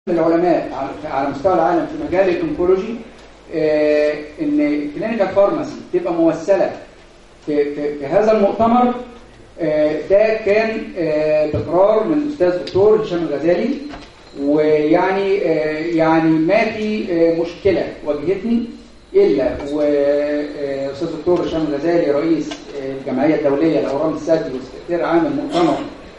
العلماء على- على مستوى العالم في مجال الانكولوجي آه، ان الكلينيكال فارماسي تبقى موسله في, في, في هذا المؤتمر آه، ده كان آه، بقرار من الاستاذ الدكتور هشام الغزالي ويعني آه، يعني ما في آه، مشكله واجهتني الا واستاذ الدكتور هشام الغزالي رئيس آه، الجمعيه الدوليه لاورام الثدي وسكرتير عام المؤتمر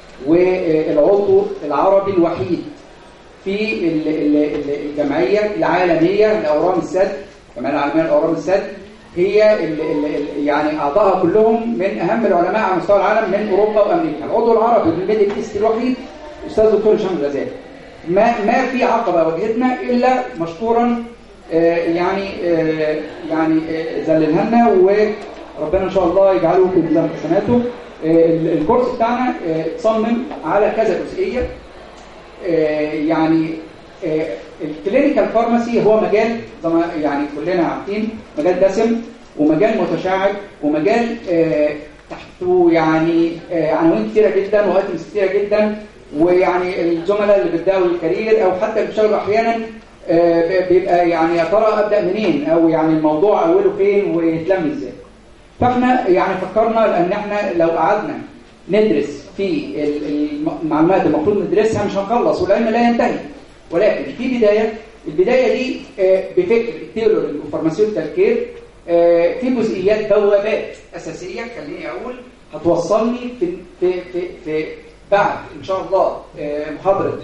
والعضو العربي الوحيد في ال- ال- ال- الجمعيه العالميه لاورام الثدي الجمعيه العالميه لاورام الثدي هي ال ال ال يعني اعضائها كلهم من اهم العلماء على مستوى العالم من اوروبا وامريكا العضو العربي بالميدل ايست الوحيد استاذ الدكتور هشام الغزالي ما ما في عقبه واجهتنا الا مشكورا آه، يعني آه، يعني آه، ذللها لنا وربنا ان شاء الله يجعله في ميزان حسناته آه، ال- الكورس بتاعنا آه، اتصمم على كذا جزئيه آه، يعني آه، الكلينيكال فارماسي هو مجال زي ما يعني كلنا عارفين مجال دسم ومجال متشعب ومجال آه، تحته يعني آه، عناوين كتيره جدا وايتمز كتيره جدا ويعني الزملاء اللي بيبداوا الكارير او حتى اللي بيشتغلوا احيانا آه، بيبقى يعني يا ترى ابدا منين او يعني الموضوع اوله فين ويتلم ازاي فاحنا يعني فكرنا لان احنا لو قعدنا ندرس في ال- الم- المعلومات المفروض ندرسها مش هنخلص والعلم لا ينتهي ولكن في بدايه البدايه دي آه، بفكر التيلور الفارماسيوتيكال كير آه، في جزئيات بوابات اساسيه خليني اقول هتوصلني في في في, في بعد ان شاء الله آه، محاضره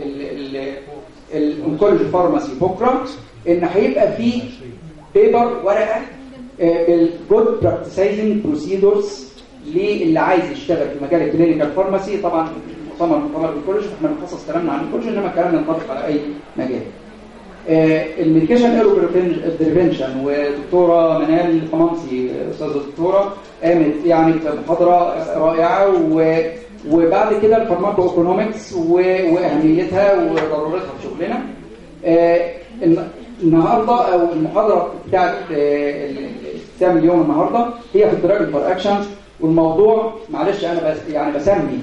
الانكولوجي فارماسي بكره ان هيبقى في بيبر ورقه بالجود براكتسايزنج بروسيدورز للي عايز يشتغل في مجال الكلينيكال فارماسي طبعا مؤتمر مؤتمر الكولوجي احنا بنخصص كلامنا عن الكولوجي انما الكلام ينطبق على اي مجال الميديكيشن ايرو بريفنشن ودكتوره منال القمامسي استاذه الدكتوره قامت يعني بمحاضره رائعه و وبعد كده الفارماكو ايكونومكس واهميتها وضرورتها في شغلنا آه، الن- النهارده او المحاضره بتاعت آه، ال- الكتاب اليوم النهارده هي في الدراج انتر اكشنز والموضوع معلش انا بس يعني بسمي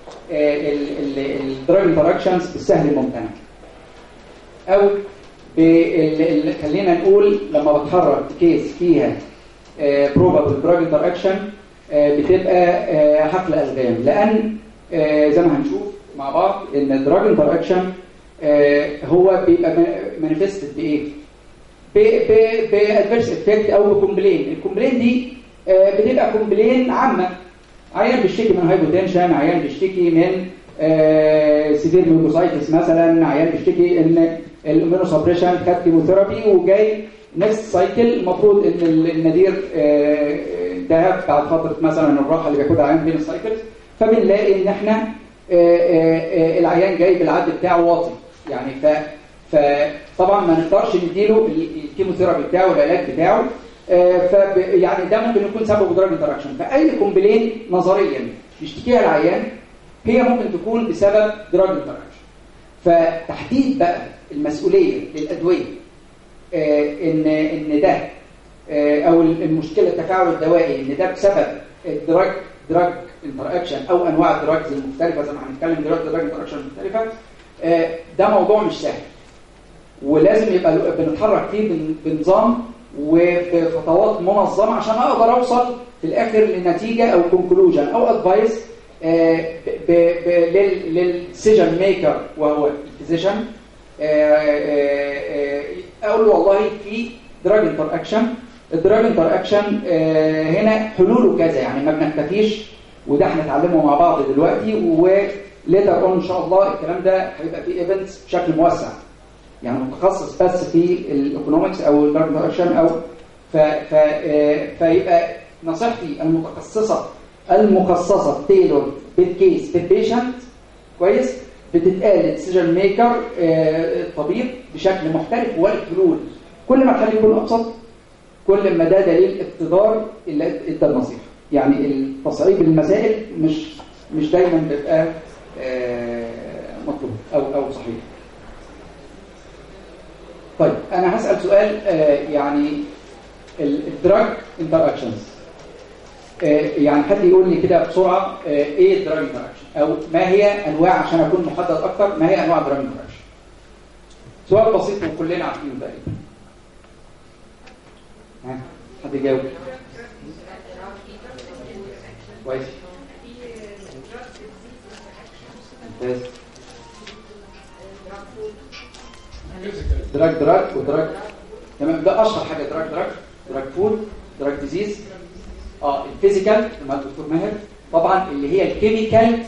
الدراج انتر اكشنز بالسهل الممتنع او بال- ال- خلينا نقول لما بتحرك كيس فيها بروبابل دراج انتر اكشن بتبقى آه، حقل الغام لان آه، زي ما هنشوف مع بعض ان الدراج انتر اكشن هو بيبقى مانيفستد بايه؟ بادفيرس افكت او بكومبلين الكومبلين دي آه، بتبقى كومبلين عامه عيان بيشتكي من هايبوتنشن عيان بيشتكي من سيفير ميوكوسايتس مثلا عيان بيشتكي ان الامينوسبريشن خد كيموثيرابي وجاي نكست سايكل المفروض ان ال- النذير آه، انتهى بعد فتره مثلا الراحه اللي بياخدها العيان بين السايكلز فبنلاقي ان انا آه، آه، آه، العيان جاي بالعد بتاعه واطي يعني ف فطبعا ما نقدرش نديله ال- الكيموثيرابي بتاعه والعلاج بتاعه آه، فب يعني ده ممكن يكون سبب دراج انتراكشن فاي كومبلين نظريا بيشتكيها العيان هي ممكن تكون بسبب دراج انتراكشن فتحديد بقى المسؤوليه للادويه آه، ان ان ده آه، او المشكله التفاعل الدوائي ان ده بسبب الدراج دراج انتراكشن او انواع الدراجز المختلفه زي ما هنتكلم دلوقتي دراج انتراكشن مختلفه آه، ده موضوع مش سهل ولازم يبقى له- بنتحرك فيه بن- بنظام وبخطوات منظمه عشان اقدر اوصل في الاخر لنتيجه او كونكلوجن او ادفايس للسيجن ميكر وهو الفيزيشن اقول له والله في دراج انتر اكشن الدراج انتر اكشن هنا حلوله كذا يعني ما بنكتفيش وده هنتعلمه مع بعض دلوقتي وليتر اون ان شاء الله الكلام ده هيبقى فيه ايفنتس بشكل موسع يعني متخصص بس في الايكونومكس او الدراج انتراكشن او ف ف آه، فيبقى نصيحتي المتخصصه المخصصه تيلور بالكيس بالبيشنت كويس بتتقال الديسيجن ميكر الطبيب بشكل محترف والحلول كل ما الحل يكون ابسط كل ما ده دليل اقتدار اللي ادى النصيحه يعني التصعيب المسائل مش مش دايما بيبقى آه، مطلوب او او صحيح طيب انا هسال سؤال آه، يعني الدراج انتر اكشنز يعني حد يقول لي كده بسرعه آه، ايه الدراج انتر اكشن او ما هي انواع عشان اكون محدد اكتر ما هي انواع الدراج انتر اكشن سؤال بسيط وكلنا عارفينه تقريبا ها حد يجاوب كويس ممتاز دراج دراج ودراج تمام ده اشهر حاجه دراج دراج دراج فود دراج ديزيز اه الفيزيكال مع الدكتور ماهر طبعا اللي هي الكيميكال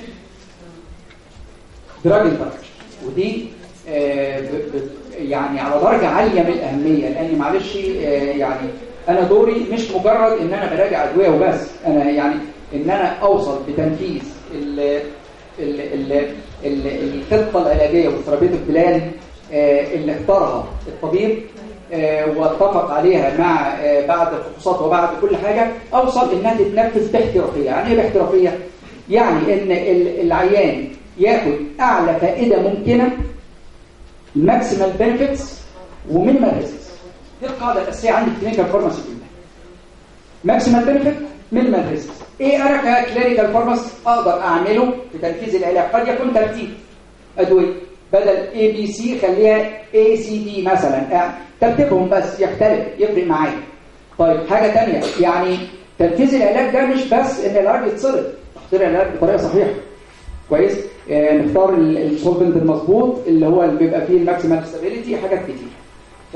دراج انتراكشن ودي آه ب ب يعني على درجه عاليه من الاهميه لان معلش آه يعني انا دوري مش مجرد ان انا براجع ادويه وبس انا يعني ان انا اوصل بتنفيذ ال ال ال ال الخطه العلاجيه والثيرابيوتيك بلان آه اللي اختارها الطبيب واتفق عليها مع بعد الفحوصات وبعد كل حاجة أوصل إنها تتنفذ باحترافية يعني إيه باحترافية؟ يعني إن العيان ياخد أعلى فائدة ممكنة ماكسيمال بنفيتس ومينيمال ريسكس دي القاعدة الأساسية عندي في كلينيكال فارماسي كلها ماكسيمال بنفيت مينيمال ريسكس إيه أنا ككلينيكال فارماسي أقدر أعمله في تنفيذ العلاج قد يكون ترتيب أدوية بدل A B C خليها A C D مثلا ترتيبهم بس يختلف يفرق معايا طيب حاجة تانية يعني تنفيذ العلاج ده مش بس ان العلاج يتصرف تختار العلاج بطريقة صحيحة كويس آه نختار السولفنت المظبوط اللي هو اللي بيبقى فيه الماكسيمال ستابيليتي حاجات كتير ف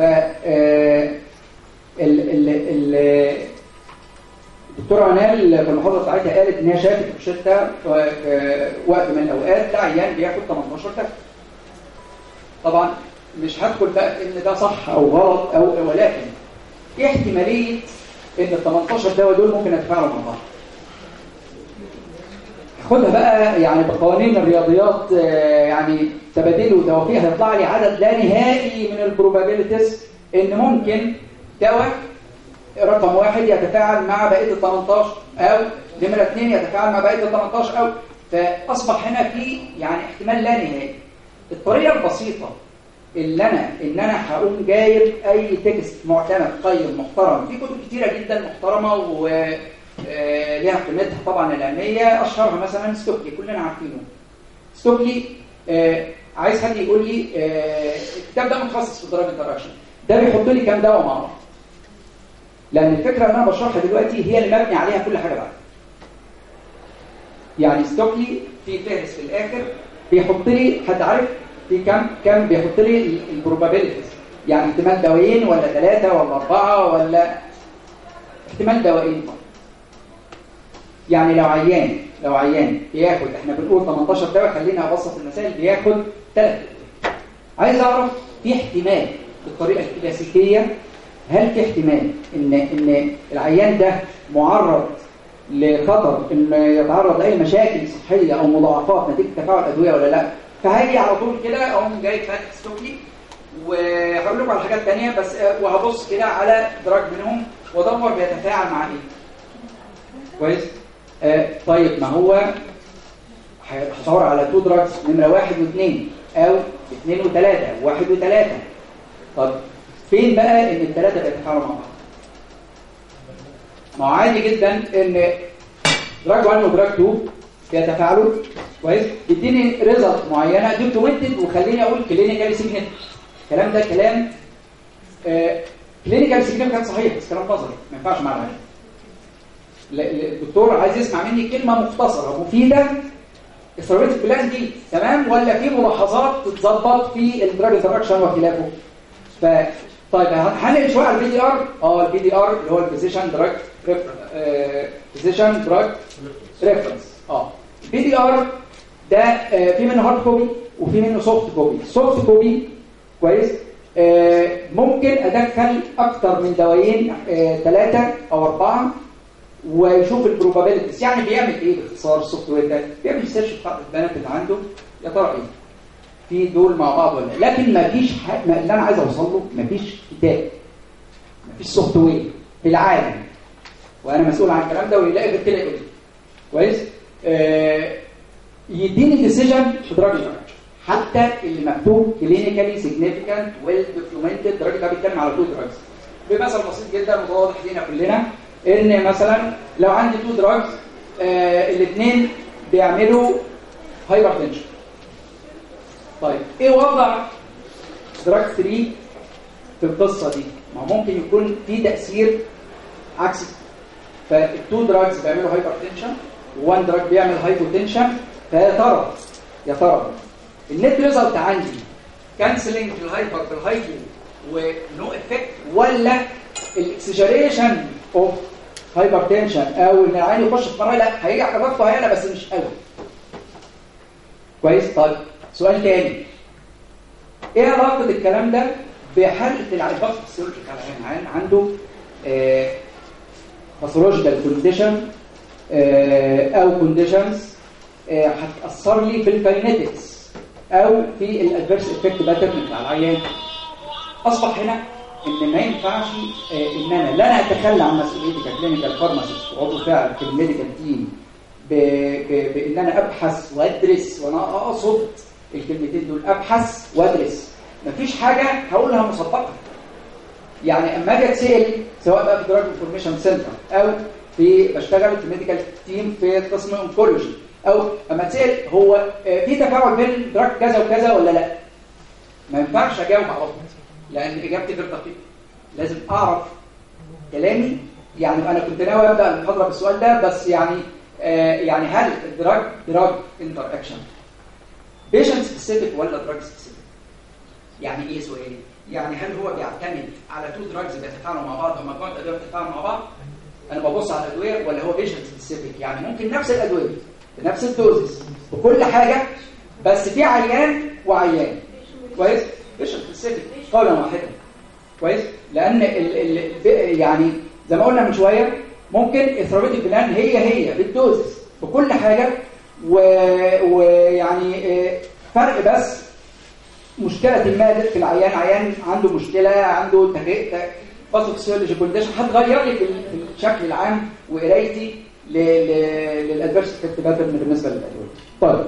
ال ال ال الدكتوره عنال في المحاضره بتاعتها قالت ان هي شافت في شتى في وقت من الاوقات ده عيان بياخد 18 دواء طبعا مش هدخل بقى ان ده صح او غلط او ولكن ايه احتماليه ان ال 18 دواء دول ممكن يتفاعلوا مع بعض خدها بقى يعني بقوانين الرياضيات يعني تبادل ودوافيه هيطلع لي عدد لا نهائي من البروبابيلتيز ان ممكن دواء رقم واحد يتفاعل مع بقيه ال 18 او نمره اثنين يتفاعل مع بقيه ال 18 او فاصبح هنا في يعني احتمال لا نهائي الطريقه البسيطه اللي انا ان انا هقوم جايب اي تكست معتمد قيم محترم في كتب كتيره جدا محترمه و ليها قيمتها طبعا العلميه اشهرها مثلا ستوكلي كلنا عارفينه ستوكلي آه عايز حد يقول لي آه الكتاب ده متخصص في الدراج انتراكشن ده بيحط لي كام دواء مع بعض لان الفكره اللي انا بشرحها دلوقتي هي اللي مبني عليها كل حاجه بعد يعني ستوكلي في فهرس في الاخر بيحط لي حد عارف في كم كم بيحط لي البروبابيلتيز يعني احتمال دوايين ولا ثلاثة ولا أربعة ولا احتمال دوايين فقط يعني لو عيان لو عيان بياخد احنا بنقول 18 دواء خلينا ابسط المسائل بياخد ثلاث عايز اعرف في احتمال بالطريقه الكلاسيكيه هل في احتمال ان ان العيان ده معرض لخطر ان يتعرض لاي مشاكل صحيه او مضاعفات نتيجه تفاعل ادويه ولا لا فهاجي على طول كده اقوم جاي فاتح ستوكي وهقول لكم على حاجات ثانيه بس وهبص كده على دراج منهم وادور بيتفاعل مع ايه كويس آه طيب ما هو هدور على تو دراجز نمره واحد واثنين او اثنين وثلاثه واحد وثلاثه طب فين بقى ان الثلاثه بيتفاعلوا مع بعض ما هو عادي جدا ان دراج 1 ودراج 2 بيتفاعلوا كويس يديني ريزلت معينه دوكيومنتد وخليني اقول كلينيكال سيجنيفيكانت الكلام ده كلام كلينيكال سيجنيفيكانت صحيح بس كلام نظري ما ينفعش مع العلم الدكتور عايز يسمع مني كلمه مختصره مفيده الثيرابيوتيك بلان دي تمام ولا في ملاحظات تتظبط في الدراج انتراكشن وخلافه ف طيب هنقل شويه على البي دي ار اه البي دي ار اللي هو الفيزيشن دراج فيزيشن دراج ريفرنس اه البي دي ار ده آه في منه هارد كوبي وفي منه سوفت كوبي السوفت كوبي كويس آه ممكن ادخل اكتر من دوايين ثلاثه آه او اربعه ويشوف البروبابيلتيز يعني بيعمل ايه باختصار السوفت وير ده بيعمل سيرش بتاع البيانات اللي عنده يا ترى ايه في دول مع بعض ولا لكن ما فيش ما اللي انا عايز اوصل له ما فيش كتاب ما فيش سوفت وير في العالم وانا مسؤول عن الكلام ده ويلاقي غير كده يقول كويس آه يديني ديسيجن في دراج حتى اللي مكتوب كلينيكالي سيجنيفيكانت ويل دوكيومنتد دراج ده بيتكلم على تو دراجز بمثل بسيط جدا وواضح لينا كلنا ان مثلا لو عندي تو دراجز آه الاثنين بيعملوا هايبرتنشن طيب ايه وضع دراج 3 في القصه دي ما هو ممكن يكون في تاثير عكسي فالتو دراجز بيعملوا هايبر تنشن وان دراج بيعمل هايبوتنشن فيا ترى يا ترى النت ريزلت عندي كانسلنج في الهايبر في الهايبو ونو افكت ولا الاكسجريشن اوف هايبر تنشن او ان العين يخش في مراحل لا هيجي على ضغطه هيعلى بس مش قوي كويس طيب سؤال تاني ايه علاقه الكلام ده بحاله العيبات السيولوجيكال العين عنده باثولوجيكال كونديشن او كونديشنز هتاثر لي في الكاينetics او في الادفيرس افكت باترن بتاع العيان اصبح هنا ان ما ينفعش ان انا لا انا اتخلى عن مسؤوليتي ككلينيكال فارماسيست وعضو فعل في الميديكال تيم بان انا ابحث وادرس وانا اقصد الكلمتين دول ابحث وادرس مفيش حاجه هقولها مسبقه يعني اما اجي اتسال سواء بقى في دراج انفورميشن سنتر او في بشتغل في ميديكال تيم في قسم انكولوجي او اما اتسال هو في تفاعل بين دراج كذا وكذا ولا لا ما ينفعش اجاوب على طول لان اجابتي غير دقيقه لازم اعرف كلامي يعني انا كنت ناوي ابدا المحاضره بالسؤال ده بس يعني آه يعني هل الدراج دراج انتر اكشن بيشنت سبيسيفيك ولا دراج سبيسيفيك يعني ايه سؤالي يعني هل هو بيعتمد على تو دراجز بيتفاعلوا مع بعض او مجموعه ادويه بتتفاعل مع بعض انا ببص على الادويه ولا هو بيشنت سبيسيفيك يعني ممكن نفس الادويه بنفس الدوزز بكل حاجه بس في عيان وعيان كويس بيشنت سبيسيفيك قولا واحدا كويس لان ال ال يعني زي ما قلنا من شويه ممكن الثيرابيوتيك بلان هي هي بالدوزز بكل حاجه ويعني فرق بس مشكله ما في العيان عيان عنده مشكله عنده باثوفيسيولوجي كونديشن هتغير لي في الشكل العام وقرايتي للادفيرس افكت باترن بالنسبه للادويه طيب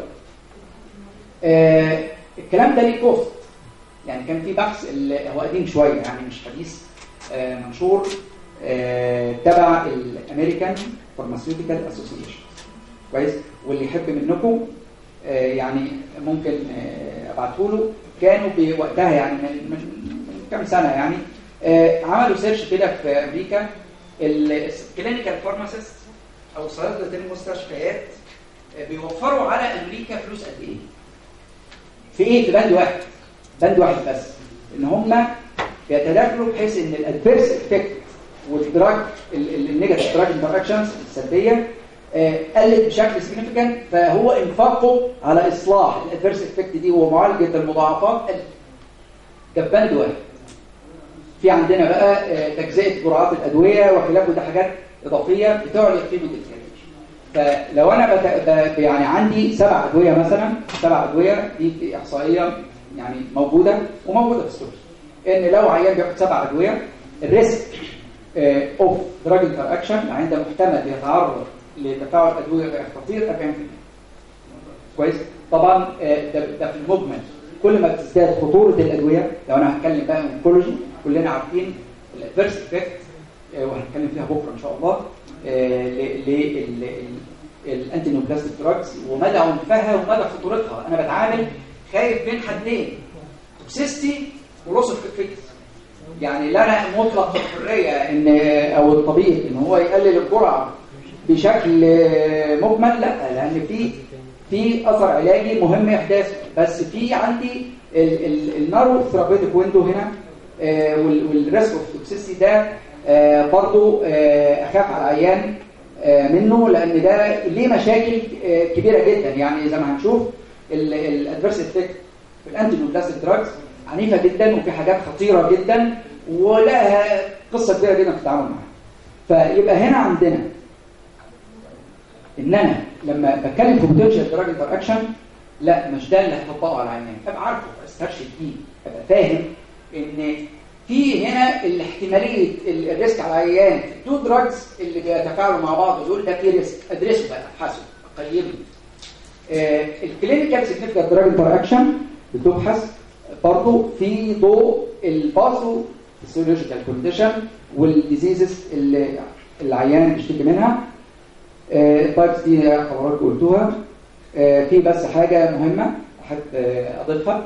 آه الكلام ده ليه كوست يعني كان في بحث هو قديم شويه يعني مش حديث آه منشور آه تبع الامريكان فارماسيوتيكال اسوسيشن كويس واللي يحب منكم آه يعني ممكن آه ابعته له كانوا بوقتها يعني من, من كام سنه يعني آه عملوا سيرش كده في امريكا الكلينيكال فارماسيست او صيادله المستشفيات بيوفروا على امريكا فلوس قد ايه في ايه في بند واحد بند واحد بس ان هم بيتداخلوا بحيث ان الادفيرس افكت والدراج النيجاتيف دراج انتراكشنز السلبيه قلت بشكل سيجنفيكانت فهو انفاقه على اصلاح الادفيرس افكت دي ومعالجه المضاعفات قل ده بند واحد في عندنا بقى تجزئه جرعات الادويه وخلافه ده حاجات اضافيه بتعلي قيمه الكلام فلو انا بت... يعني عندي سبع ادويه مثلا سبع ادويه دي في احصائيه يعني موجوده وموجوده في السوق ان لو عيان بياخد سبع ادويه الريسك اوف دراج انتر اكشن العيان ده محتمل يتعرض لتفاعل ادويه خطير 40% كويس طبعا ده, ده في المجمل كل ما بتزداد خطوره الادويه لو انا هتكلم بقى انكولوجي كلنا عارفين الادفيرس افكت وهنتكلم فيها بكره ان شاء الله للانتي نيوبلاستيك دراجز ومدى عنفها ومدى خطورتها انا بتعامل خايف بين حدين توكسيستي ولوس اوف افكت يعني لا انا مطلق الحريه ان او الطبيب ان هو يقلل الجرعه بشكل مجمل لا لان في في اثر علاجي مهم احداثه بس في عندي النارو ثيرابيوتيك ويندو هنا والريسك اوف توكسيستي ده آه برضو آه اخاف على العيان آه منه لان ده ليه مشاكل كبيره جدا يعني زي ما هنشوف الادفيرس افكت في الانتي نيوبلاستيك دراجز عنيفه جدا وفي حاجات خطيره جدا ولها قصه كبيره جدا في التعامل معاها فيبقى هنا عندنا ان انا لما بتكلم في بوتنشال دراج انتر اكشن لا مش ده اللي هطبقه على العيان ابقى عارفه استرشد فيه ابقى فاهم ان في هنا الاحتماليه الريسك على العيان التو دراجز اللي بيتفاعلوا مع بعض دول ده في ريسك ادرسه بقى ابحثه قيمه آه الكلينيكال سيجنيفيكانت دراج انتر اكشن بتبحث برضه في ضوء الباثو فيسيولوجيكال كونديشن والديزيزز اللي العيان بيشتكي منها التايبس دي حضرتك قلتوها آه في بس حاجه مهمه احب آه اضيفها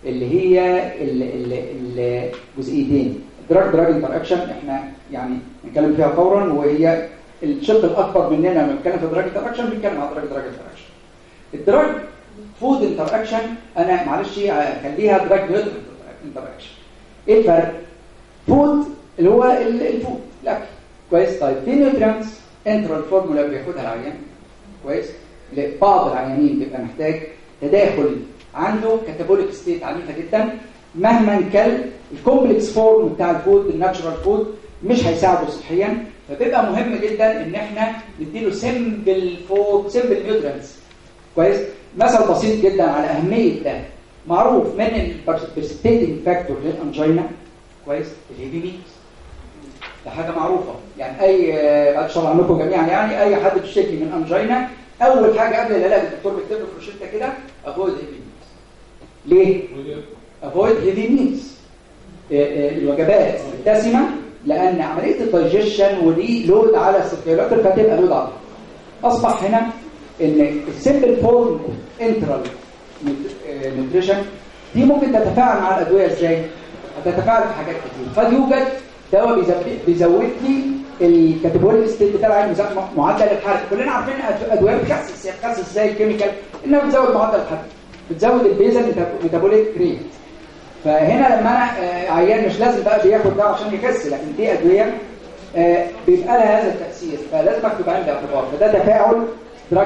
اللي هي الجزئيتين دراج دراج انتر اكشن احنا يعني نتكلم فيها فورا وهي الشق الاكبر مننا لما بنتكلم في دراج انتر اكشن بنتكلم على دراج دراج انتر اكشن الدراج فود انتر اكشن انا معلش اخليها دراج انتر اكشن ايه الفرق فود اللي هو الفود الاكل كويس طيب في نيوترينتس انترا الفورمولا بياخدها العيان كويس لبعض العيانين بيبقى محتاج تداخل عنده كاتابوليك ستيت عنيفه جدا مهما كان الكومبلكس فورم بتاع الفود الناتشورال فود مش هيساعده صحيا فبيبقى مهم جدا ان احنا نديله سمبل فود سمبل نيوترينتس كويس مثل بسيط جدا على اهميه ده معروف من البرسبيتنج فاكتور للانجينا كويس الهيفي ميت ده حاجه معروفه يعني اي بعد شاء الله عنكم جميعا يعني اي حد بيشتكي من انجينا اول حاجه قبل العلاج الدكتور بيكتب له في روشته كده افويد هيفي ميت ليه افويد هيفي ميتس الوجبات الدسمه لان عمليه الدايجيشن ودي لود على السيركيولاتور فتبقى لود على اصبح هنا ان السمبل فورم انترال نيوتريشن دي ممكن تتفاعل مع الادويه ازاي هتتفاعل في حاجات كتير قد يوجد دواء بيزود لي الكاتيجوري ستيت بتاع العين معدل الحرق كلنا عارفين ادويه بتخسس هي بتخسس زي الكيميكال انها بتزود معدل الحرق بتزود البيزل ميتابوليك ريت فهنا لما انا عيان مش لازم بقى بياخد ده عشان يخس لكن في ادويه بيبقى لها هذا التاثير فلازم اكتب عندي اعتبار فده تفاعل دراج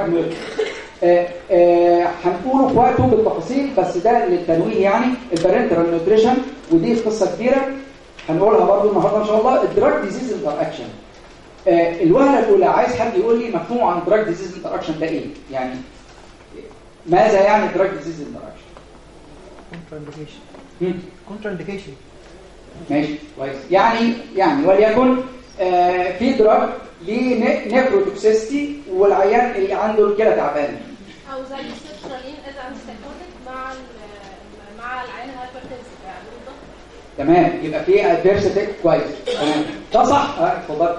هنقوله في وقته بالتفاصيل بس ده للتنويه يعني البارنترال نيوتريشن ودي قصه كبيره هنقولها برضه النهارده ان شاء الله الدراج ديزيز انتر اكشن الوهله الاولى عايز حد يقول لي مفهوم عن دراج ديزيز انتر اكشن ده ايه يعني ماذا يعني دراج ديزيز انتر اكشن كونترانديكيشن كونترانديكيشن ماشي كويس يعني يعني وليكن آه في دراج ليه نيفروتوكسيستي والعيان اللي عنده الكلى تعبانه او زي السيترالين از انستيكوتيك مع مع العين الهايبرتنسيف يعني تمام يبقى في ادفيرسيتي كويس تمام ده صح اه اتفضل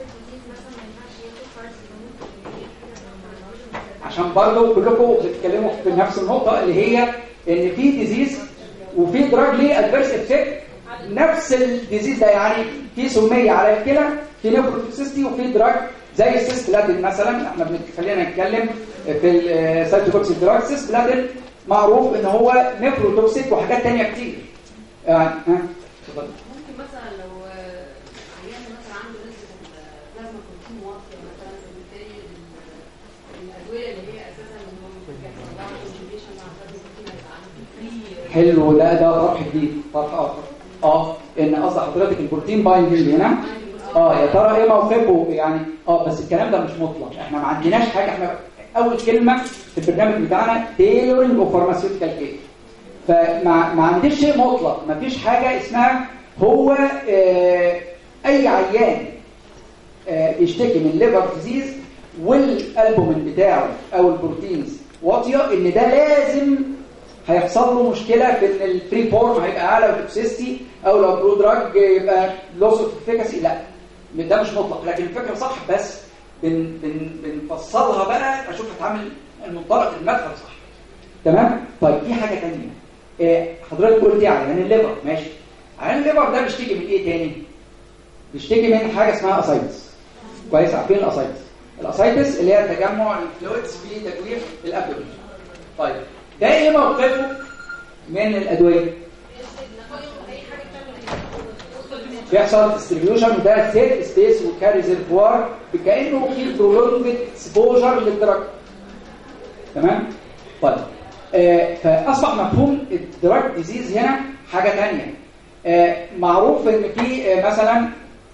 عشان برضه كلكم بتتكلموا في نفس النقطه اللي هي ان في ديزيز وفي دراج ليه ادفيرس افكت نفس الديزيز ده يعني في سميه على الكلى في نيفروتوكسيستي وفي دراج زي السيسبلاتين مثلا احنا خلينا نتكلم في السايتوتوكسيك دراج سيسبلاتين معروف ان هو نيفروتوكسيك وحاجات ثانيه كتير يعني ها اتفضل ممكن مثلا لو عيان مثلا عنده نسبه البلازما بروتين واطيه مثلا فبالتالي الادويه اللي هي اساسا بيحصل لها كونجيوجيشن مع البلازما بروتين هيبقى عنده فري حلو ده ده طرح جديد طرح اخر اه ان قصد حضرتك البروتين بايندنج هنا اه يا ترى ايه موقفه يعني اه بس الكلام ده مش مطلق احنا ما عندناش حاجه احنا اول كلمه في البرنامج بتاعنا تيلورنج اوف فارماسيوتيكال كير فما ما عنديش شيء مطلق ما فيش حاجه اسمها هو آه اي عيان آه يشتكي من ليفر ديزيز والالبومين بتاعه او البروتينز واطيه ان ده لازم هيحصل له مشكله في ان الفري فورم هيبقى اعلى توكسيستي او لو برو دراج يبقى لوس اوف افيكاسي لا ده مش مطلق لكن الفكره صح بس بن بن بنفصلها بقى اشوف هتعمل المنطلق المدخل صح تمام طيب في حاجه ثانيه إيه حضرتك قلت يعني عن الليفر ماشي عن الليفر ده بيشتكي من ايه تاني بيشتكي من حاجه اسمها اسايتس كويس عارفين الاسايتس الاسايتس اللي هي تجمع الفلويدز في تكوير الابدومين طيب ده ايه موقفه من الادويه بيحصل ديستريبيوشن ده سيت سبيس وكاري ريزرفوار كانه في برولونجد اكسبوجر للدراج تمام طيب آه فاصبح مفهوم الدراج ديزيز هنا حاجه ثانيه آه معروف ان في آه مثلا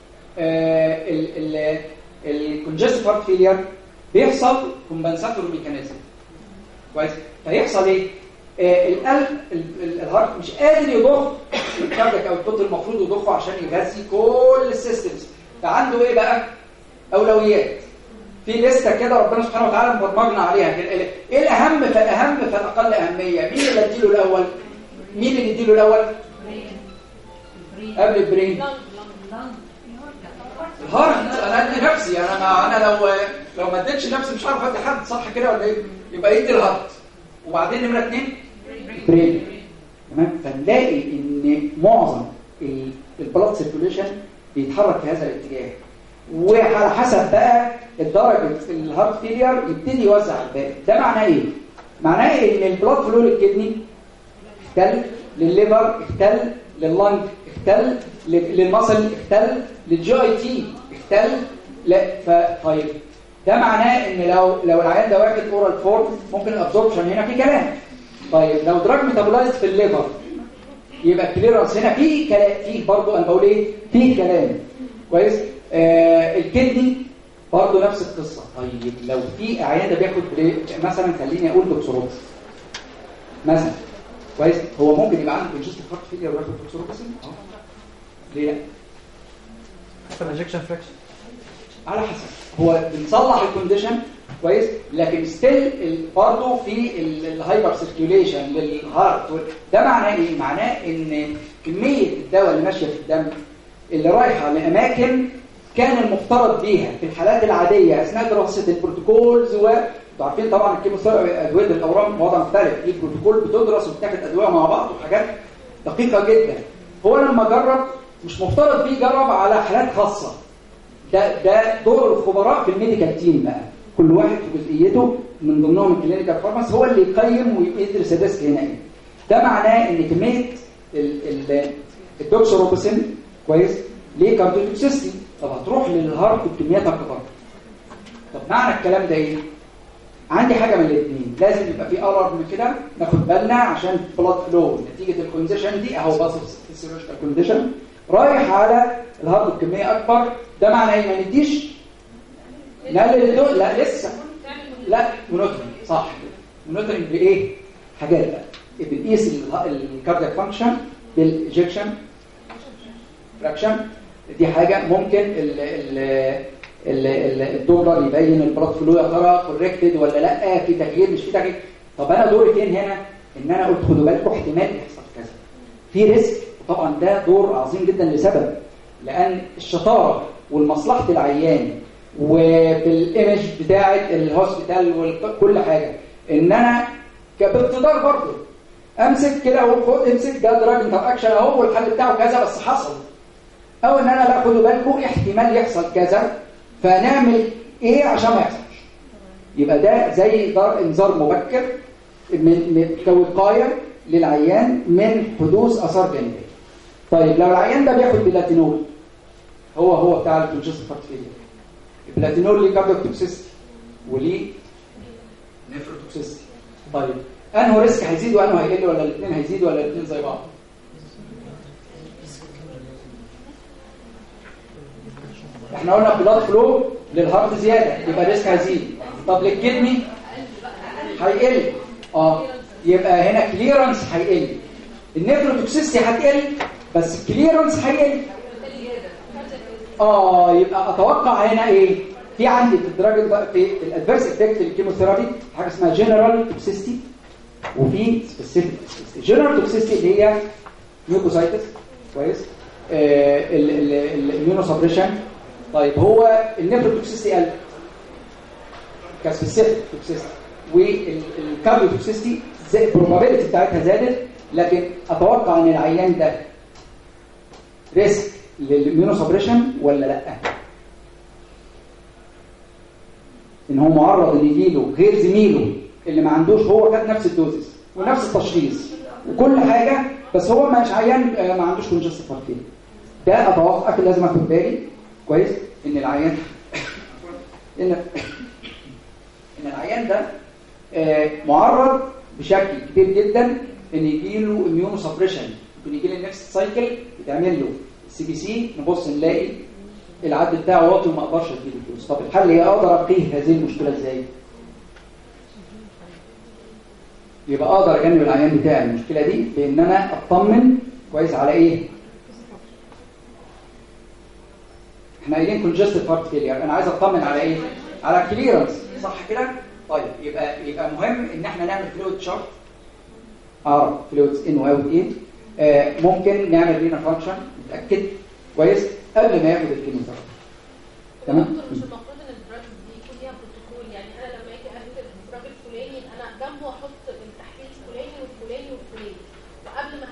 الكونجستيف هارت فيلير بيحصل كومبنساتور ميكانيزم كويس فيحصل ايه آه القلب الهارت مش قادر يضخ الكاردياك او القطر المفروض يضخه عشان يغذي كل السيستمز فعنده ايه بقى اولويات في لسته كده ربنا سبحانه وتعالى مبرمجنا عليها كده ايه الاهم فالاهم فالاقل اهميه مين اللي اديله الاول مين اللي يديله الاول قبل البرين الهارت انا ادي نفسي انا ما انا لو لو ما اديتش نفسي مش عارف ادي حد صح كده ولا ايه يبقى يدي الهارت وبعدين نمره اثنين برين تمام فنلاقي ان معظم البلاد سيركوليشن بيتحرك في هذا الاتجاه وعلى حسب بقى درجه الهارت فيلير يبتدي يوزع الباقي ده معناه ايه معناه ان البلاد فلو للكدني اختل للليفر اختل لللنج اختل للمصل اختل للجي اي تي اختل لا فطيب ده معناه ان لو لو العيان ده واخد اورال فورم ممكن الابزوربشن هنا في كلام طيب لو دراج ميتابولايز في الليفر يبقى كليرنس هنا في كلام في برضه انا بقول ايه في كلام كويس آه الكدني برضه نفس القصه طيب لو في عيان ده بياخد مثلا خليني اقول دوكسوروبس مثلا كويس هو ممكن يبقى عنده كونجستيف هارت فيلير وياخد دوكسوروبس اه ليه لا حسب انجكشن فراكشن على حسب هو بنصلح الكونديشن كويس لكن ستيل برضه في الهايبر سيركيوليشن للهارت ده معناه ايه معناه ان كميه الدواء اللي ماشيه في الدم اللي رايحه لاماكن كان المفترض بيها في الحالات العاديه اثناء دراسه البروتوكولز و عارفين طبعا الكيموثيرابي ادويه الاورام وضع مختلف في بروتوكول بتدرس وبتاخد ادويه مع بعض وحاجات دقيقه جدا هو لما جرب مش مفترض بيه يجرب على حالات خاصه ده ده دور الخبراء في الميديكال تيم بقى كل واحد في جزئيته من ضمنهم الكلينيكال فارماس هو اللي يقيم ويدرس الريسك هنا ايه ده معناه ان كميه الدوكسوروبوسين كويس ليه كارديوتوكسيستي طب هتروح للهارت بكميات اكبر طب معنى الكلام ده ايه عندي حاجه من الاثنين لازم يبقى في قرار من كده ناخد بالنا عشان بلاد فلو نتيجه الكونديشن دي اهو باصص فيسيولوجيكال كونديشن رايح على الهارت بكميه اكبر ده معناه ايه ما نديش نقلل الدول لا لسه لا مونوترنج صح مونوترنج بايه حاجات بقى بنقيس الكاردياك فانكشن بالايجكشن فراكشن دي حاجه ممكن ال ال الدولار يبين البلاد فلو يا ترى كوركتد ولا لا في تغيير مش في تغيير طب انا دوري فين هنا ان انا قلت خدوا بالكم احتمال يحصل كذا في ريسك وطبعا ده دور عظيم جدا لسبب لان الشطاره والمصلحه العيان وبالايمج بتاعه الهوسبيتال وكل حاجه ان انا باقتدار برضه امسك كده وخد امسك ده دراج انتر اكشن اهو والحل بتاعه كذا بس حصل او ان انا لا خدوا بالكم احتمال يحصل كذا فنعمل ايه عشان ما يحصلش يبقى ده زي انذار مبكر من كوقايه للعيان من حدوث اثار جانبيه طيب لو العيان ده بياخد بلاتينول هو هو بتاع الكونجستيف هارت فيلير البلاتينول ليه كاردياك توكسيستي وليه نيفروتوكسيستي طيب انه ريسك هيزيد وانه هيقل ولا الاثنين هيزيدوا ولا الاثنين زي بعض احنا قلنا بلاد فلو للهارت زياده يبقى الريسك هيزيد طب للكدني هيقل اه يبقى هنا كليرنس هيقل النيفروتوكسيستي هتقل بس الكليرنس هيقل اه يبقى اتوقع هنا ايه في عندي في الدراج في الادفيرس افكت للكيموثيرابي حاجه اسمها جنرال توكسيستي وفي سبيسيفيك توكسيستي جنرال توكسيستي اللي هي ميوكوسايتس كويس الاميونو سبريشن طيب هو النيفروتوكسيستي قل كسبيسيفيك توكسيستي والكارديو توكسيستي البروبابيلتي بتاعتها زادت لكن اتوقع ان العيان ده ريسك للاميونو سبريشن ولا لا ان هو معرض ان يجيله غير زميله اللي ما عندوش هو خد نفس الدوزس ونفس التشخيص وكل حاجه بس هو مش عيان ما عندوش كونجستيف هارت ده اتوقع لازم اخد بالي كويس ان العيان ان ان العيان ده معرض بشكل كبير جدا ان يجيله اميونو سبريشن ممكن يجي له النكست سايكل يتعمل له سي بي سي نبص نلاقي العد بتاعه واطي وما اقدرش اديله فلوس طب الحل ايه اقدر اقيه هذه المشكله ازاي يبقى اقدر اجنب العيان بتاعي المشكله دي بان انا اطمن كويس على ايه احنا قايلين كونجستيف هارت فيلير انا عايز اطمن على ايه على كليرنس صح كده طيب يبقى يبقى مهم ان احنا نعمل فلويد شارت اعرف فلويدز ان واوت ايه آه ممكن نعمل رينا فانكشن نتاكد كويس قبل ما ياخد الكيموثيرابي تمام مش المفروض ان الدراج دي يكون ليها بروتوكول يعني انا لما اجي اهدف الدراج الفلاني انا جنبه احط التحليل الفلاني والفلاني والفلاني وقبل ما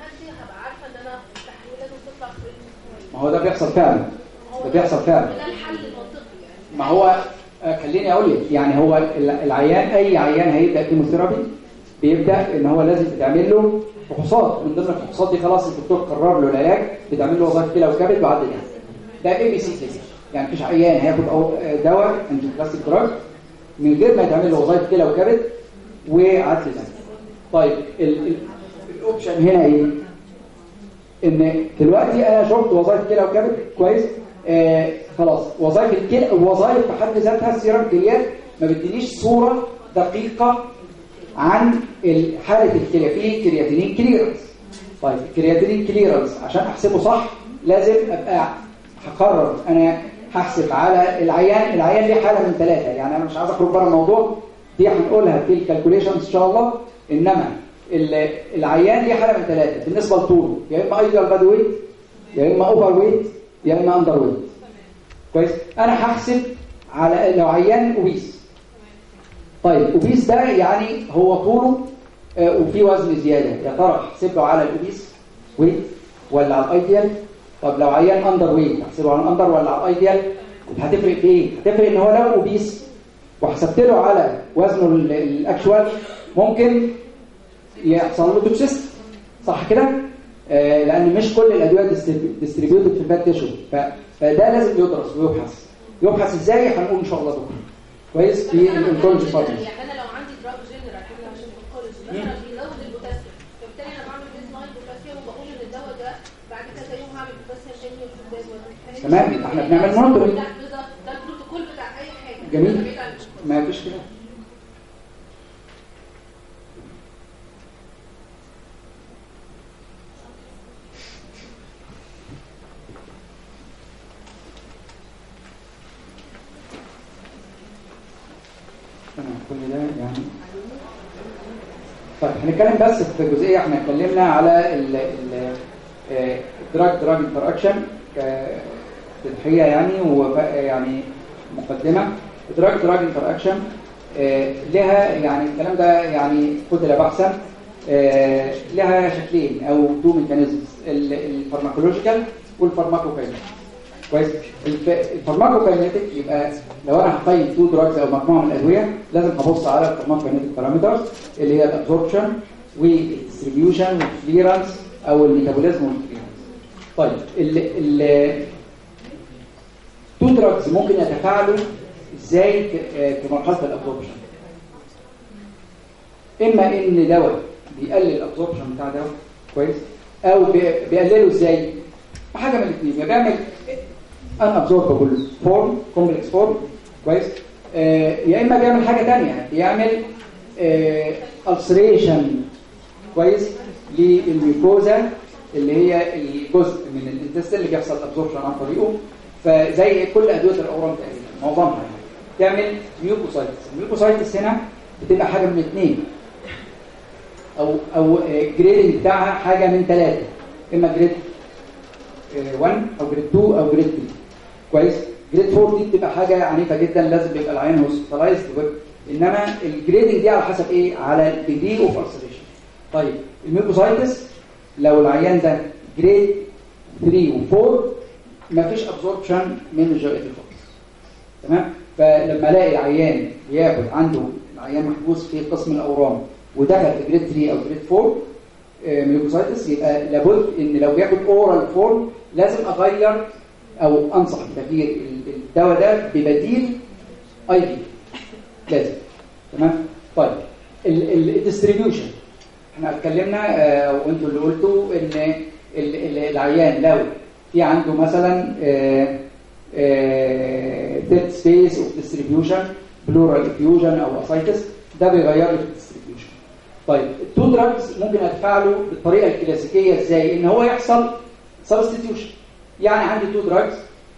ما هو ده بيحصل فعلا ده بيحصل فعلا ده الحل المنطقي يعني ما هو آه، خليني اقول لك يعني هو ال- العيان اي عيان هيبدا كيموثيرابي بيبدا ان هو لازم تعمل له فحوصات من ضمن الفحوصات دي خلاص الدكتور قرر له العلاج بتعمل له وظائف كلى وكبد وعدل يعني ده اي بي سي كده يعني مفيش عيان هياخد أو- آه، دواء انتي بلاستيك دراج من غير ما يتعمل له وظائف كلى وكبد وعدل دم طيب ال- ال- الاوبشن هنا ايه ان دلوقتي انا شفت وظائف كلى وكبد كويس آه خلاص وظائف الكلى الوظائف في حد ذاتها السيرم كليات ما بتدينيش صوره دقيقه عن ال- حاله الكلى في كرياتينين كليرنس طيب الكرياتينين كليرنس عشان احسبه صح لازم ابقى هقرر انا هحسب على العيان العيان ليه حاله من ثلاثه يعني انا مش عايز اخرج بره الموضوع دي هنقولها في الكالكوليشنز ان شاء الله انما ال- العيان ليه حاله من ثلاثه بالنسبه لطوله يا اما ايديال باد ويت يا اما اوفر ويت يا اما اندر ويت كويس انا هحسب على لو عيان اوبيس طيب اوبيس ده يعني هو طوله آه، وفي وزن زياده يا ترى احسب له على الاوبيس ويت ولا على الايديال طب لو عيان اندر ويت احسبه على الاندر ولا على الايديال هتفرق في ايه هتفرق ان هو لو اوبيس وحسبت له على وزنه ال- الاكشوال ممكن يحصل له توكسيست صح كده آه لان مش كل الادويه ديستريبيوتد في الفات تيشو ف- فده لازم يدرس ويبحث يبحث ازاي هنقول ان شاء الله بكره كويس في الانكولوجي فاضي يعني انا لو عندي دراج جنرال احنا عشان في الكولج مثلا بيزود البوتاسيوم فبالتالي انا بعمل بيز لاين بوتاسيوم وبقول ان الدواء ده بعد كذا يوم هعمل بوتاسيوم تاني في الباز ولا تمام، احنا بنعمل monitoring. لا بالظبط ده البروتوكول بتاع اي حاجه جميل. بعيد عن البروتوكول. ما فيش كده تمام كل ده يعني طيب هنتكلم بس في جزئيه احنا اتكلمنا على ال ال دراج دراج انتراكشن كتضحيه يعني ويعني مقدمه دراج دراج انتراكشن لها يعني الكلام ده يعني قتل بحثا آه، لها شكلين او تو ميكانيزمز الفارماكولوجيكال والفارماكوكاينيتيك كويس الف- الفارماكوكاينيتيك يبقى لو انا هقيم تو دراجز او مجموعه من الادويه لازم هبص على الفارماكوكاينيتيك بارامترز اللي هي الابزوربشن والديستريبيوشن والكليرنس او الميتابوليزم والكليرنس طيب ال ال تو دراجز ممكن يتفاعلوا ازاي في آه، في مرحله الابزوربشن اما ان دواء بيقلل الابزوربشن بتاع دواء كويس او بي- بيقلله ازاي حاجه من الاثنين يا بيعمل ان ابزوربابل فورم كومبلكس فورم كويس آه يا اما بيعمل حاجه ثانيه بيعمل السريشن كويس للميكوزا اللي هي الجزء من الانتستين اللي بيحصل ابزوربشن عن طريقه فزي كل ادويه الاورام تقريبا معظمها يعني تعمل ميوكوسايتس الميوكوسايتس هنا بتبقى حاجه من اثنين او او جريدنج بتاعها حاجه من ثلاثه اما جريد 1 او جريد 2 او جريد 3 كويس جريد 4 دي بتبقى حاجه عنيفه جدا لازم يبقى العيان هوسبيتالايزد انما الجريدنج دي على حسب ايه على الديجري اوف ارسليشن طيب الميوكوسايتس لو العيان ده جريد 3 و4 مفيش ابزوربشن من الجوائد خالص تمام فلما الاقي العيان بياخد عنده العيان محبوس في قسم الاورام ودخل في جريد 3 او جريد 4 آه، ميوكوسايتس يبقى لابد ان لو بياخد اورال فورم لازم اغير او انصح بتغيير ال- الدواء ده ببديل اي بي لازم تمام طيب الديستريبيوشن احنا اتكلمنا آه، وانتوا اللي قلتوا ان ال- ال- العيان لو في عنده مثلا تيت سبيس اوف ديستريبيوشن بلورال افيوجن او اسايتس ده بيغير لي في الديستريبيوشن طيب التو دراجز ممكن اتفاعلوا بالطريقه الكلاسيكيه ازاي ان هو يحصل سبستيتيوشن يعني عندي تو دراجز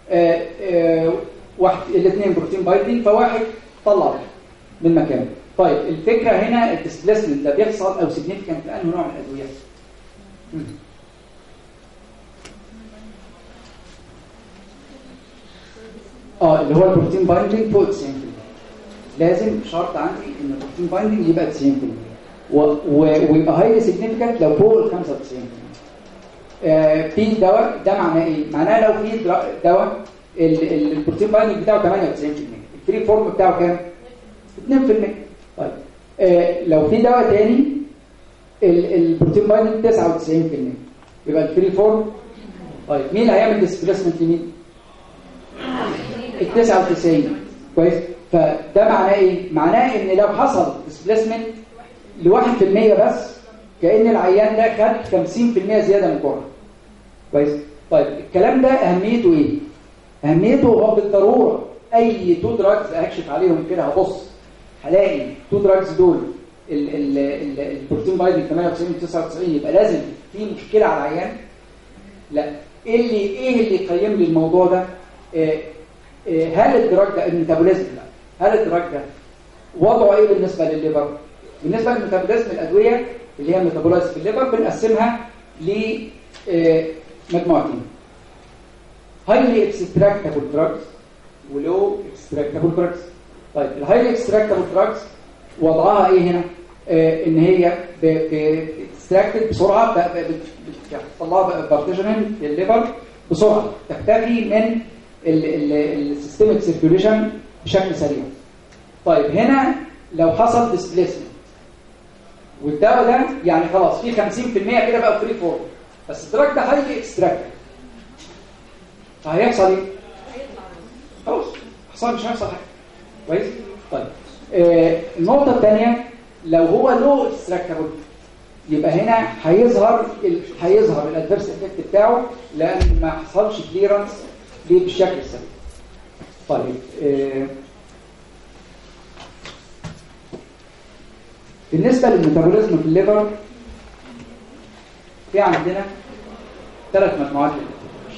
واحد الاثنين بروتين بايندينج فواحد طلع واحد من مكانه طيب الفكره هنا الديسبليسمنت ده بيحصل او سيجنيفيكانت في انهي نوع من الادويه مم. اه اللي هو البروتين بايندينج فوق 90% لازم شرط عندي ان البروتين بايندينج يبقى 90% و... و... ويبقى هايلي سيجنيفيكانت لو فوق ال 95% آه، في دواء ده معناه ايه معناه لو في درا- دواء ال- ال- البروتين بايندنج بتاعه 98% الفري فورم بتاعه كام 2% طيب آه، لو في دواء تاني ال- البروتين بايندنج 99% يبقى الفري فورم طيب مين هيعمل ديسبيسمنت لمين ال 99 كويس فده معناه ايه معناه ان لو حصل ديسبيسمنت ل 1% بس كأن العيان ده خد 50% زيادة من الجرعة كويس طيب الكلام ده أهميته إيه؟ أهميته هو بالضرورة أي تو دراجز أكشف عليهم كده هبص هلاقي تو دراجز دول ال- ال- ال- البروتين بايدنج 98 99 يبقى لازم في مشكلة على العيان لا ايه اللي ايه اللي يقيم لي الموضوع ده آه، آه، هل الدراج ده الميتابوليزم لا هل الدراج ده وضعه ايه بالنسبه للليفر بالنسبه للميتابوليزم الادويه اللي هي ميتابولايز في الليفر بنقسمها لمجموعتين هايلي اكستراكتابل دراجز ولو اكستراكتابل دراجز طيب الهايلي اكستراكتابل دراجز وضعها ايه هنا آه ان هي بتستراكتد بسرعه ب- ب- بت- بتطلعها بارتيشن في الليفر بسرعه تختفي من السيستميك سيركيوليشن بشكل سريع طيب هنا لو حصل ديسبليسمنت والدواء ده يعني خلاص في 50% كده بقى فري فورم بس الدراج ده هايلي اكستراكتد فهيحصل ايه؟ خلاص حصل مش هيحصل حاجه كويس طيب آه النقطه الثانيه لو هو لو اكستراكتبل يبقى هنا هيظهر ال... هيظهر الادفيرس افكت بتاعه لان ما حصلش كليرنس ليه بالشكل السليم طيب آه بالنسبه للميتابوليزم في الليفر في عندنا ثلاث مجموعات للليفر.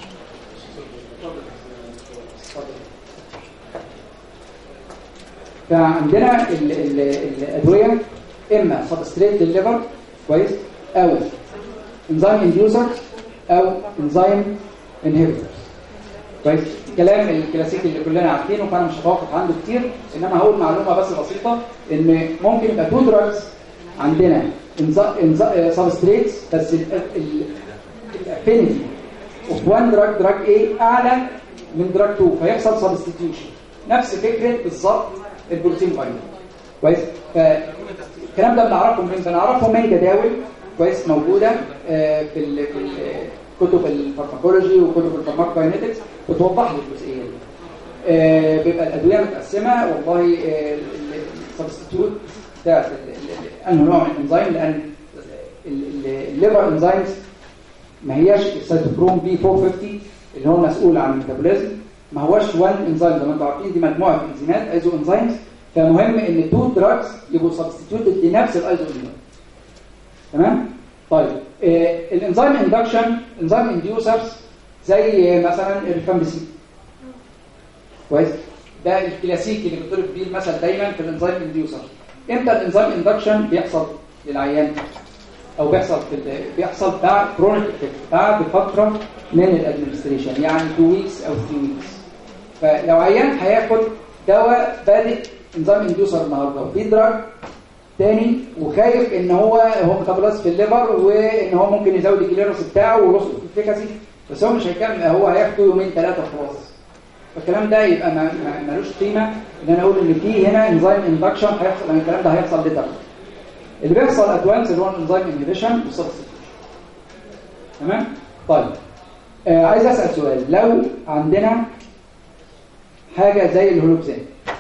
فعندنا ال ال الادويه اما سبستريت للليفر كويس او انزيم انديوسر او انزيم انهبيتور كويس الكلام الكلاسيكي اللي كلنا عارفينه فانا مش هتوقف عنده كتير انما هقول معلومه بس بسيطه ان ممكن يبقى تو دراجز عندنا سبستريتس بس الافينيتي اوف وان دراج دراج ايه اعلى من دراج 2 فيحصل سبستيتيوشن نفس فكره بالظبط البروتين بايندنج كويس فالكلام ده بنعرفه من بنعرفه من جداول كويس موجوده آه، في ال- في ال- كتب الفارماكولوجي وكتب الفارماكوكاينetics بتوضح لي الجزئيه دي آه، بيبقى الادويه متقسمه والله السبستيتيوت ده انه نوع من الانزيم لان الليفر انزيمز ما هياش السيتوكروم بي 450 اللي هو مسؤول عن الميتابوليزم ما هوش وان انزيم زي ما انتم عارفين دي مجموعه انزيمات ايزو انزيمز فمهم ان تو دراجز يبقوا سبستيتيوتد لنفس الايزو انزيم تمام طيب آه الانزيم اندكشن انزيم انديوسرز زي مثلا الريفامبسين كويس ده الكلاسيكي اللي بيضرب بيه المثل دايما في الانزيم انديوسر امتى الانزيم اندكشن بيحصل للعيان او بيحصل في ال- بيحصل بعد كرونيك افكت بعد فتره من الادمنستريشن يعني 2 ويكس او 3 ويكس فلو عيان هياخد دواء بادئ انزيم انديوسر النهارده وفي دراج تاني وخايف ان هو هو ميتابولايز في الليفر وان هو ممكن يزود الكليرنس بتاعه ويرص في الافيكاسي بس هو مش هيكمل هو هياخده يومين ثلاثه وخلاص فالكلام ده يبقى ما- ما- ملوش قيمه ان انا اقول ان في هنا انزيم اندكشن هيحصل لان الكلام ده هيحصل ليتر اللي بيحصل ادوانس اللي هو الانزيم انهبيشن والسبستيتيوشن تمام طيب آه عايز اسال سؤال لو عندنا حاجه زي الهولوكسان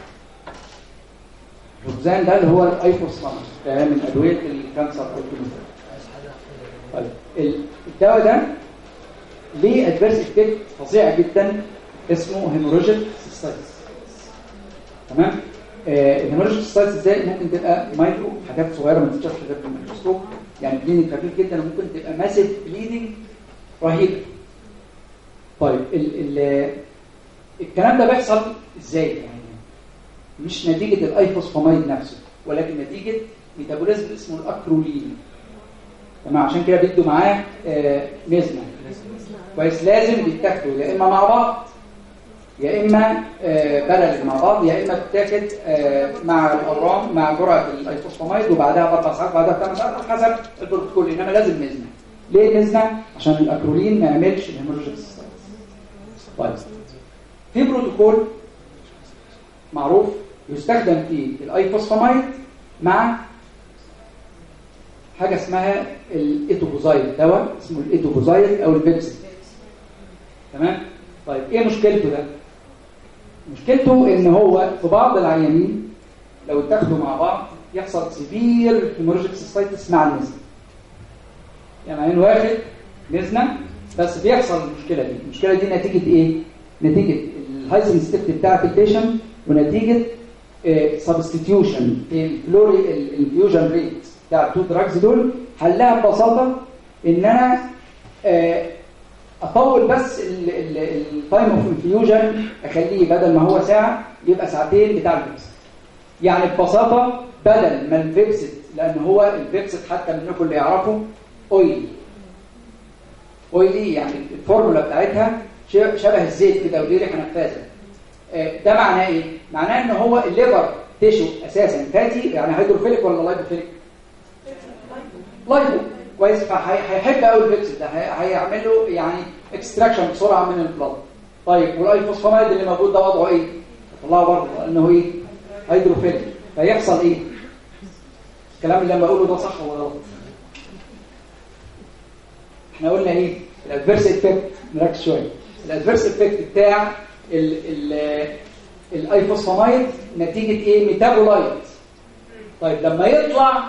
الهولوكسان ده اللي هو الايفوسفان ده من ادويه الكانسر او الكيموثيرابي طيب ال- الدواء ده ليه ادفيرس افكت فظيع جدا اسمه هيموراجيك سيستايتس تمام آه الهيموراجيك سيستايتس ازاي ممكن تبقى مايكرو حاجات صغيره ما تتشافش غير بالميكروسكوب يعني بليدنج خفيف جدا وممكن تبقى ماسيف بليدنج رهيب طيب ال ال الكلام ده بيحصل ازاي يعني مش نتيجه الايفوسفاميد نفسه ولكن نتيجه ميتابوليزم اسمه الاكرولين تمام عشان كده بيدوا معاه آه ميزنا كويس لازم بيتاخدوا يا اما مع بعض يا اما آه بلل مع بعض يا اما بتاخد آه مع الاورام مع جرعه الايفوسفاميد وبعدها باربع ساعات بعدها بثمان ساعات على حسب البروتوكول انما لازم ميزنا ليه نزنا عشان الاكرولين ما يعملش الهيموريجيك سيستايتس طيب في بروتوكول معروف يستخدم في الايفوسفامايد مع حاجه اسمها الايتوبوزايد دواء اسمه الايتوبوزايد او البيبسي تمام طيب ايه مشكلته ده مشكلته ان هو في بعض العيانين لو اتاخدوا مع بعض يحصل سيفير هيموريجيك سيستايتس مع النزل يعني عين واحد نزنه بس بيحصل المشكله دي المشكله دي نتيجه ايه نتيجه الهاي سنسيتيفيتي بتاعه البيشنت ونتيجه سبستيتيوشن في الفلوري الانفيوجن ريت بتاع التو دراجز دول حلها ببساطه ان انا آه، اطول بس التايم اوف انفيوجن اخليه بدل ما هو ساعه يبقى ساعتين بتاع الفيبسيت يعني ببساطه بدل ما الفيبسيت لان هو الفيبسيت حتى منكم اللي يعرفوا اويلي اويلي يعني الفورمولا بتاعتها ش- شبه الزيت كده وليه ريحه نفاذه آه، ده معناه ايه معناه ان هو الليفر تيشو اساسا فاتي يعني هيدروفيليك ولا لايبوفيليك لايبو كويس فهيحب قوي الفيكسل ده هي- هيعمل له يعني اكستراكشن بسرعه من البلاد طيب والايفوسفامايد اللي موجود ده وضعه ايه طلعه برضه لانه ايه هيدروفيليك فيحصل ايه الكلام اللي انا بقوله ده صح ولا غلط احنا قلنا ايه الادفيرس افكت نركز شويه الادفيرس افكت بتاع ال ال الايفوسفامايد نتيجه ايه ميتابولايت طيب لما يطلع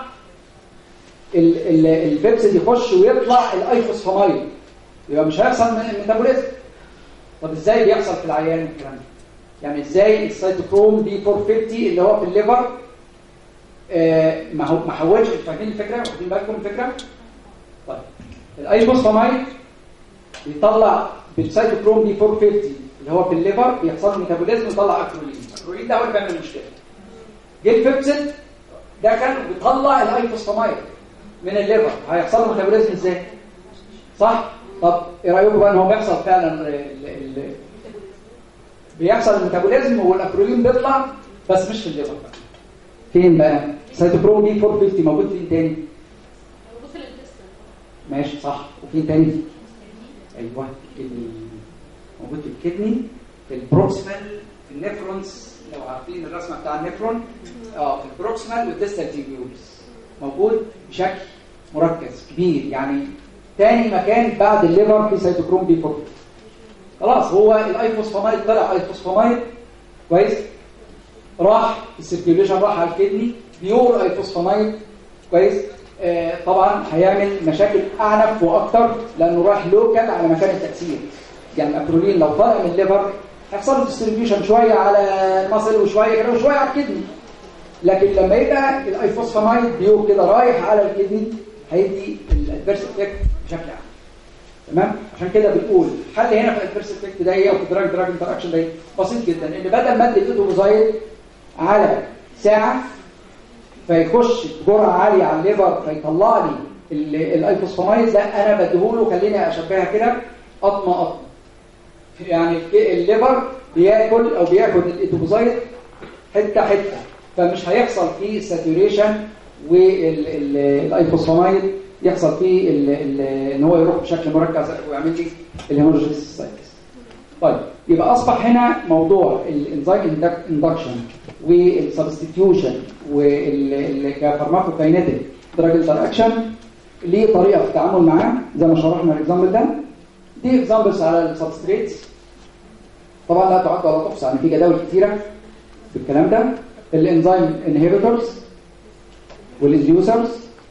ال- ال- البيبسي يخش ويطلع الايفوسفامايد يبقى مش هيحصل من الميتابوليزم طب ازاي بيحصل في العيان الكلام ده يعني ازاي السيتوكروم دي 450 اللي هو في الليفر آه ما هو ما حولش فاهمين الفكره واخدين بالكم الفكره طيب الايفوسفامايد بيطلع بالسيتوكروم دي 450 اللي هو في الليفر بيحصل له ميتابوليزم ويطلع اكرولين الاكرولين ده هو اللي بيعمل المشكله جه البيبسيد ده كان بيطلع الايفوسفامايد من الليفر هيحصل له ميتابوليزم ازاي صح طب ايه رايكم بقى ان هو بيحصل فعلا ال- ال- ال- بيحصل الميتابوليزم والاكرولين بيطلع بس مش في الليفر بقى فين بقى سيتوكروم دي 450 موجود فين تاني بص للديستنس ماشي صح وفين تاني ايوه الكدني موجود في الكدني في البروكسمال في النفرونز لو عارفين الرسمه بتاع النفرون اه في البروكسمال والديستال تيبيولز موجود بشكل مركز كبير يعني تاني مكان بعد الليفر في سيتوكروم بي 4 خلاص هو الايفوسفامايد طلع ايفوسفامايد كويس راح السيركيوليشن راح على الكدني بيور ايفوسفامايد كويس آه طبعا هيعمل مشاكل اعنف واكتر لانه راح لوكال على مكان التاثير يعني الاكرولين لو طالع من الليفر هيحصل له ديستريبيوشن شويه على المصل وشويه كده وشويه على الكدني لكن لما يبقى الايفوسفامايد بيور كده رايح على الكدني هيدي الادفيرس افكت بشكل عام تمام عشان كده بنقول الحل هنا في الادفيرس افكت ده ايه او في دراج دراج انتراكشن ده إيه؟ بسيط جدا ان بدل ما ادي الايتوبوزايد على ساعه فيخش بجرعه عاليه على الليفر فيطلع لي ال- الايفوسفامايد ده انا بديهوله خليني اشبهها كده قطمه قطمه يعني الك- الليفر بياكل او بياخد الايتوبوزايد حته حته فمش هيحصل فيه ساتوريشن والايفوسفامايد يحصل فيه ال- ال- ان هو يروح بشكل مركز ويعمل لي الهيموريجيك سايتس طيب يبقى اصبح هنا موضوع الانزيم اندكشن والسبستيتيوشن والكفارماكوكاينيتيك دراج انتراكشن ليه طريقه في التعامل معاه زي ما شرحنا الاكزامبل ده دي اكزامبلز على السبستريتس طبعا لا تعد ولا تحصى يعني في جداول كتيره في الكلام ده الانزيم انهبيتورز والانديوسرز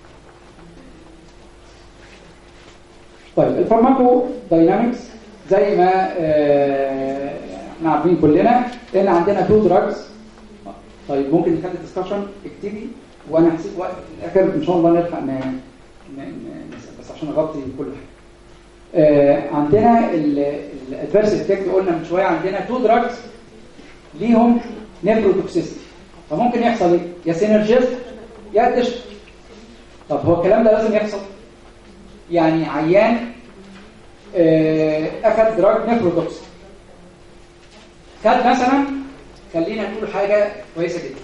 طيب الفارماكو داينامكس زي ما آه، احنا عارفين كلنا ان عندنا تو دراجز طيب ممكن نخلي الدسكشن اكتبي وانا هسيب وقت في الاخر ان شاء الله نلحق ن... ن... ن... نسأل بس عشان اغطي كل حاجه آه، عندنا الادفيرس افكت قلنا من شويه عندنا تو دراجز ليهم نيفروتوكسيستي فممكن يحصل ايه يا سينرجيست يا ديش طب هو الكلام ده لازم يحصل يعني عيان آه، اخذ دراج نيفروتوكسي خد مثلا خلينا نقول حاجه كويسه جدا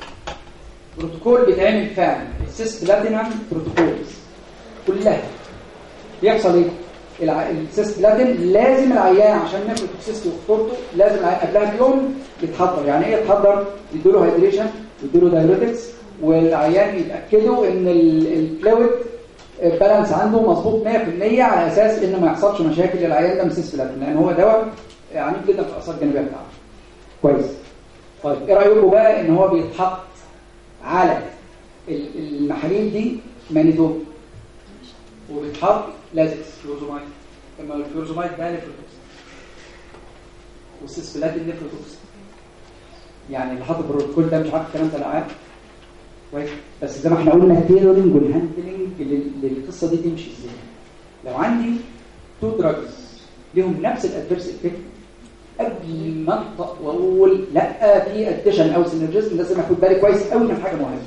بروتوكول بيتعمل فعلا السيس بلاتينم بروتوكولز كلها بيحصل ايه الع- السيسبلاتين لازم العيان عشان ناخد توكسيستي وخطورته لازم العيان قبلها بيوم يتحضر يعني ايه يتحضر يدوا له هيدريشن يدوا له دايوريتكس والعيان يتاكدوا ان ال- الفلويد بالانس عنده مظبوط 100% على اساس ان ما يحصلش مشاكل للعيان ده من السيسبلاتين لان هو دواء عنيف جدا في الاثار الجانبيه بتاعته كويس طيب ايه رايكم بقى ان هو بيتحط على ال- المحاليل دي مانيتوب وبيتحط لازكس فلوزومايد اما الفلوزومايد ده نيفروتوكس والسيسبلات النيفروتوكس يعني اللي حاطط البروتوكول ده مش عارف الكلام ده لا عارف كويس بس زي ما احنا قلنا التيلورنج والهاندلنج لل- للقصه دي تمشي ازاي لو عندي تو دراجز ليهم نفس الادفيرس افكت قبل ما انطق واقول لا في اديشن او سينرجيزم لازم اخد بالي كويس قوي من حاجه مهمه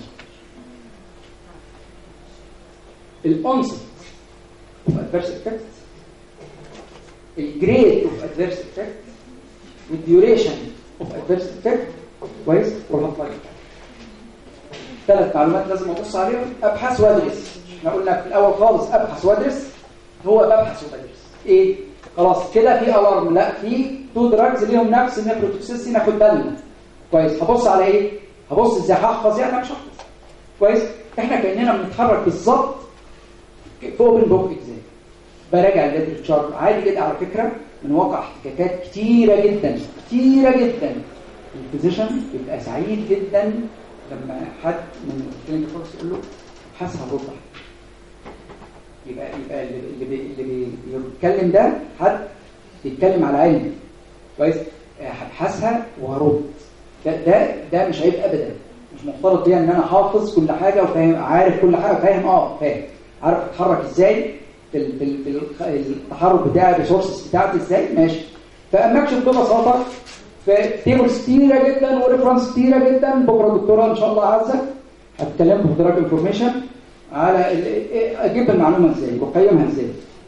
الانست اوف ادفيرس افكت الجريد اوف ادفيرس افكت والديوريشن اوف ادفيرس افكت كويس والهاف لايف ثلاث معلومات لازم ابص عليهم ابحث وادرس احنا قلنا في الاول خالص ابحث وادرس هو ببحث وبدرس ايه خلاص كده في الارم لا في تو دراجز ليهم نفس النيفروتوكسيسي ناخد بالنا كويس هبص على ايه هبص ازاي هحفظ يعني مش هحفظ كويس احنا كاننا بنتحرك بالظبط في اوبن بوك اكزام براجع الليترشر عادي جدا على فكره من واقع احتكاكات كتيره جدا كتيره جدا الفيزيشن بيبقى سعيد جدا لما حد من الكلينيك فورس يقول له حاسب هرد عليك. يبقى يبقى اللي اللي بي- اللي بي- بيتكلم ده حد بيتكلم على علم كويس آه، هبحثها وهرد ده ده ده مش عيب ابدا مش مفترض بيها ان انا حافظ كل حاجه وفاهم عارف كل حاجه فاهم اه فاهم عارف اتحرك ازاي في ال- في ال- في ال- التحرك بتاعي الريسورسز بتاعتي ازاي ماشي فاما اكشف ببساطه في تيبلز كتيره جدا وريفرنس كتيره جدا بكره الدكتوره ان شاء الله عزه هتكلمكم في دراج انفورميشن على ال- إيه- اجيب المعلومه ازاي واقيمها ازاي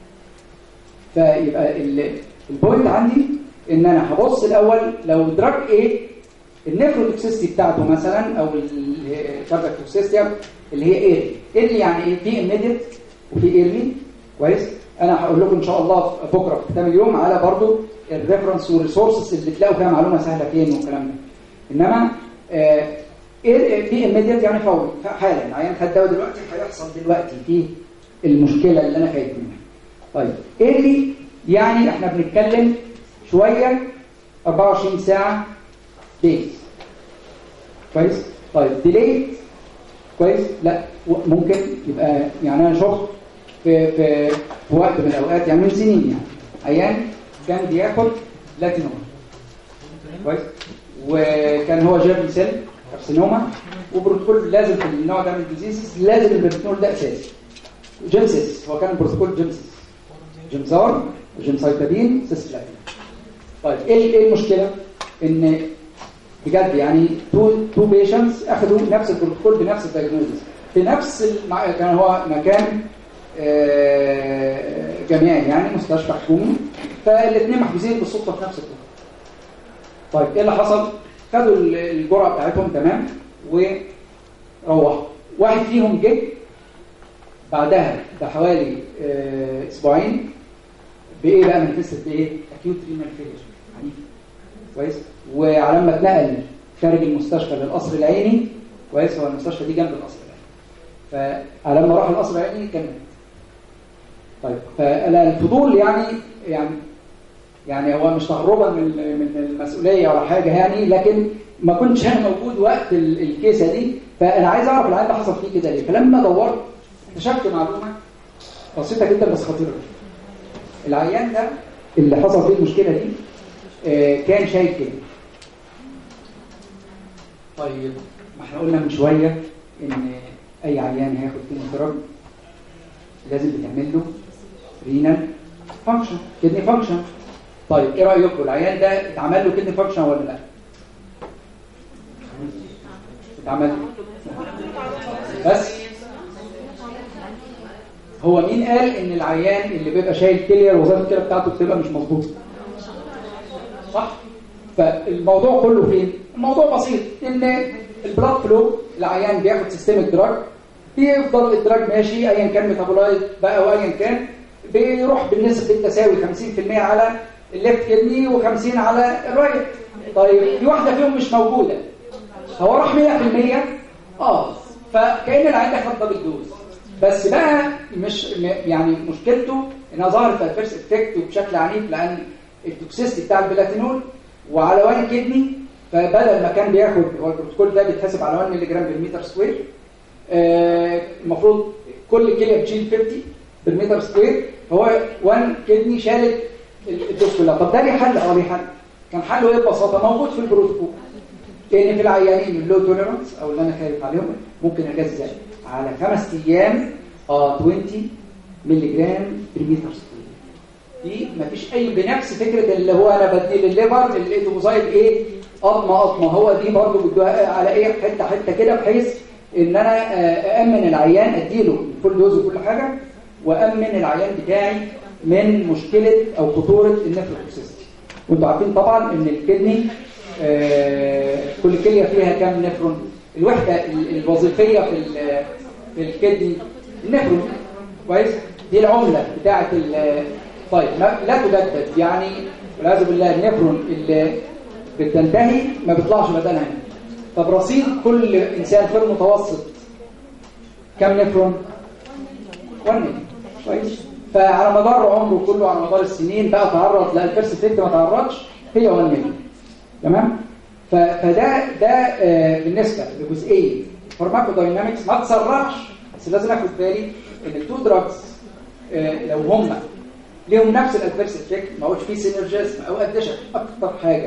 فيبقى ال- البوينت عندي ان انا هبص الاول لو دراج ايه النيفروتوكسيستي بتاعته مثلا او الكاردياك توكسيستي اللي هي ايه ايه يعني ايه في immediate وفي ايرلي كويس انا هقول لكم ان شاء الله بكره في ختام اليوم على برضو الريفرنس والريسورسز اللي تلاقوا فيها معلومه سهله فين والكلام ده انما آه ايه في immediate يعني فوري حالا العيان خد دواء دلوقتي هيحصل دلوقتي في المشكله اللي انا خايف منها طيب ايرلي يعني احنا بنتكلم شويه 24 ساعه دايز كويس طيب ديليت كويس لا و- ممكن يبقى يعني انا شفت في في في وقت من الاوقات يعني من سنين يعني عيان كان بياخد لاتينوم كويس وكان هو جيرم سيل كارسينوما وبروتوكول لازم في النوع ده من الديزيز لازم البروتوكول ده اساسي جيمسيس هو كان البروتوكول جيمسيس جيمزار جيمسايتادين سيسبلاتين طيب ايه ايه المشكله ان بجد يعني تو تو بيشنتس اخذوا نفس البروتوكول بنفس الدايجنوزس في نفس المع... كان هو مكان آه، جامعي يعني مستشفى حكومي فالاثنين محجوزين بالصدفه في نفس الوقت طيب ايه اللي حصل خدوا ال- الجرعه بتاعتهم تمام وروحوا واحد فيهم جه بعدها بحوالي آه، اسبوعين بايه بقى منفست بايه اكيوت رينال فيلير عنيف كويس وعلى ما اتنقل خارج المستشفى للقصر العيني كويس هو المستشفى دي جنب القصر العيني فعلى ما راح القصر العيني كان مات. طيب فانا الفضول يعني يعني يعني هو مش تهربا من من المسؤوليه ولا حاجه يعني لكن ما كنتش انا موجود وقت ال- الكيسه دي فانا عايز اعرف العيان ده حصل فيه كده ليه فلما دورت اكتشفت معلومه بسيطه جدا بس خطيره العيان ده اللي حصل فيه المشكله دي آه، كان شايف كده طيب ما احنا قلنا من شويه ان اي عيان هياخد كيموثيرابي لازم بتعمل له رينال فانكشن كدني فانكشن طيب ايه رايكم العيان ده اتعمل له كدني فانكشن ولا لا اتعمل بس هو مين قال ان العيان اللي بيبقى شايل كلير وظيفه الكلى بتاعته بتبقى مش مظبوطه صح فالموضوع كله فين الموضوع بسيط ان البلاد فلو العيان بياخد سيستمك دراج بيفضل الدراج ماشي ايا كان ميتابولايت بقى وايا كان بيروح بالنسبه بالتساوي 50% على الليفت كدني و50 على الرايت طيب في واحده فيهم مش موجوده هو راح 100% اه فكأن العين ده خد دبل دوز بس بقى مش م- يعني مشكلته انها ظهرت في الفيرست افكت وبشكل عنيف لان التوكسيستي بتاع البلاتينول وعلى وان كدني فبدل ما كان بياخد هو البروتوكول ده بيتحسب على 1 مللي جرام بالمتر سكوير آه، المفروض كل كليه بتشيل 50 بالمتر سكوير فهو 1 كدني شالت ال- الدوز كلها طب ده ليه حل اه ليه حل كان حله ايه ببساطه موجود في البروتوكول ان في العيانين اللو توليرانس او اللي انا خايف عليهم ممكن اجزأ على خمس ايام اه 20 مللي جرام بالمتر سكوير دي مفيش اي بنفس فكره اللي هو انا بدي للليفر الايتوزايد ايه قطمه قطمه هو دي برضو بدوها على ايه حته حته كده بحيث ان انا آه، امن العيان اديله الفول دوز وكل حاجه وامن العيان بتاعي من مشكله او خطوره النفروتوكسيستي وانتوا عارفين طبعا ان الكدني آه، كل كليه فيها كام نفرون الوحده ال- الوظيفيه في ال- في الكدني النفرون كويس دي العمله بتاعه ال- طيب ما لا تجدد يعني والعياذ بالله النفرون اللي بتنتهي ما بيطلعش بدنها طب رصيد كل انسان في المتوسط كم نفرون 1 مليون كويس فعلى مدار عمره كله على مدار السنين بقى تعرض لا الفيرست افكت ما تعرضش هي 1 مليون تمام ف- فده ده آه، بالنسبه لجزئيه فارماكوداينامكس ما تسرعش بس لازم اخد بالي ان التو دراجز لو هم ليهم نفس الادفيرس افكت ما هوش فيه سينرجيزم او اديشن اكتر حاجه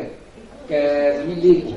كزميل ليكم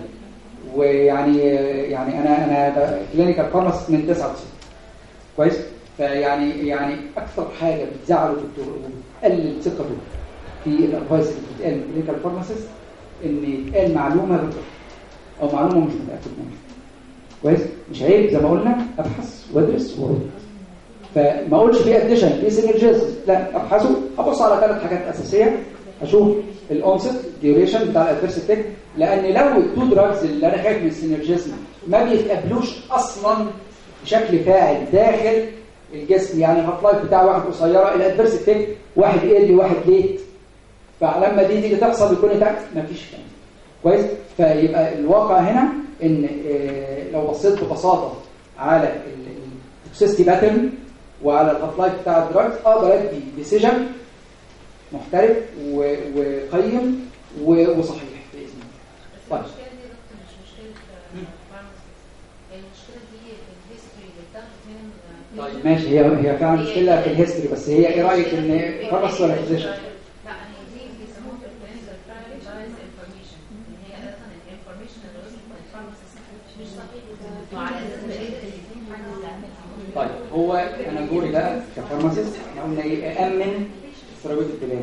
ويعني يعني انا انا كلينيكال فارماسيست من 99 كويس فيعني يعني اكثر حاجه بتزعله الدكتور وبتقلل ثقته في الادفايس اللي بتتقال من كلينيكال فارماسيست ان يتقال معلومه غلط او معلومه مش متاكد منها كويس مش عيب زي ما قلنا ابحث وادرس وارد فما اقولش في اديشن في سينرجيزم لا ابحثه ابص على ثلاث حاجات اساسيه اشوف الاونست ديوريشن بتاع الادفيرس افكت لان لو التو دراجز اللي انا خايف من السينرجيزم ما بيتقابلوش اصلا بشكل فاعل داخل الجسم يعني الهاف لايف بتاع واحد قصيره الادفيرس افكت واحد ايرلي واحد ليت فلما دي تيجي تحصل بيكون ده مفيش كلام كويس فيبقى الواقع هنا ان آه، لو بصيت ببساطه على التوكسيستي باترن وعلى الهاف لايف بتاع الدراجز اقدر ادي ديسيجن محترف و- وقيم و- وصحيح باذن الله طيب المشكله دي يا دكتور مش مشكله فارماسيست هي المشكله دي الهيستوري اللي اتاخد من طيب ماشي هي هي فعلا مشكله في الهيستوري بس هي ايه رايك ان فارماسي ولا فيزيشن لا هي دي بيسموها في الكلينيكال برايز انفورميشن ان هي اساسا الانفورميشن اللي وصلت من الفارماسيست مش صحيح وعلى اساس بقيه الاثنين حاجه طيب هو انا دوري بقى كفارماسيست احنا قلنا ايه امن الثيرابيوتيك بلان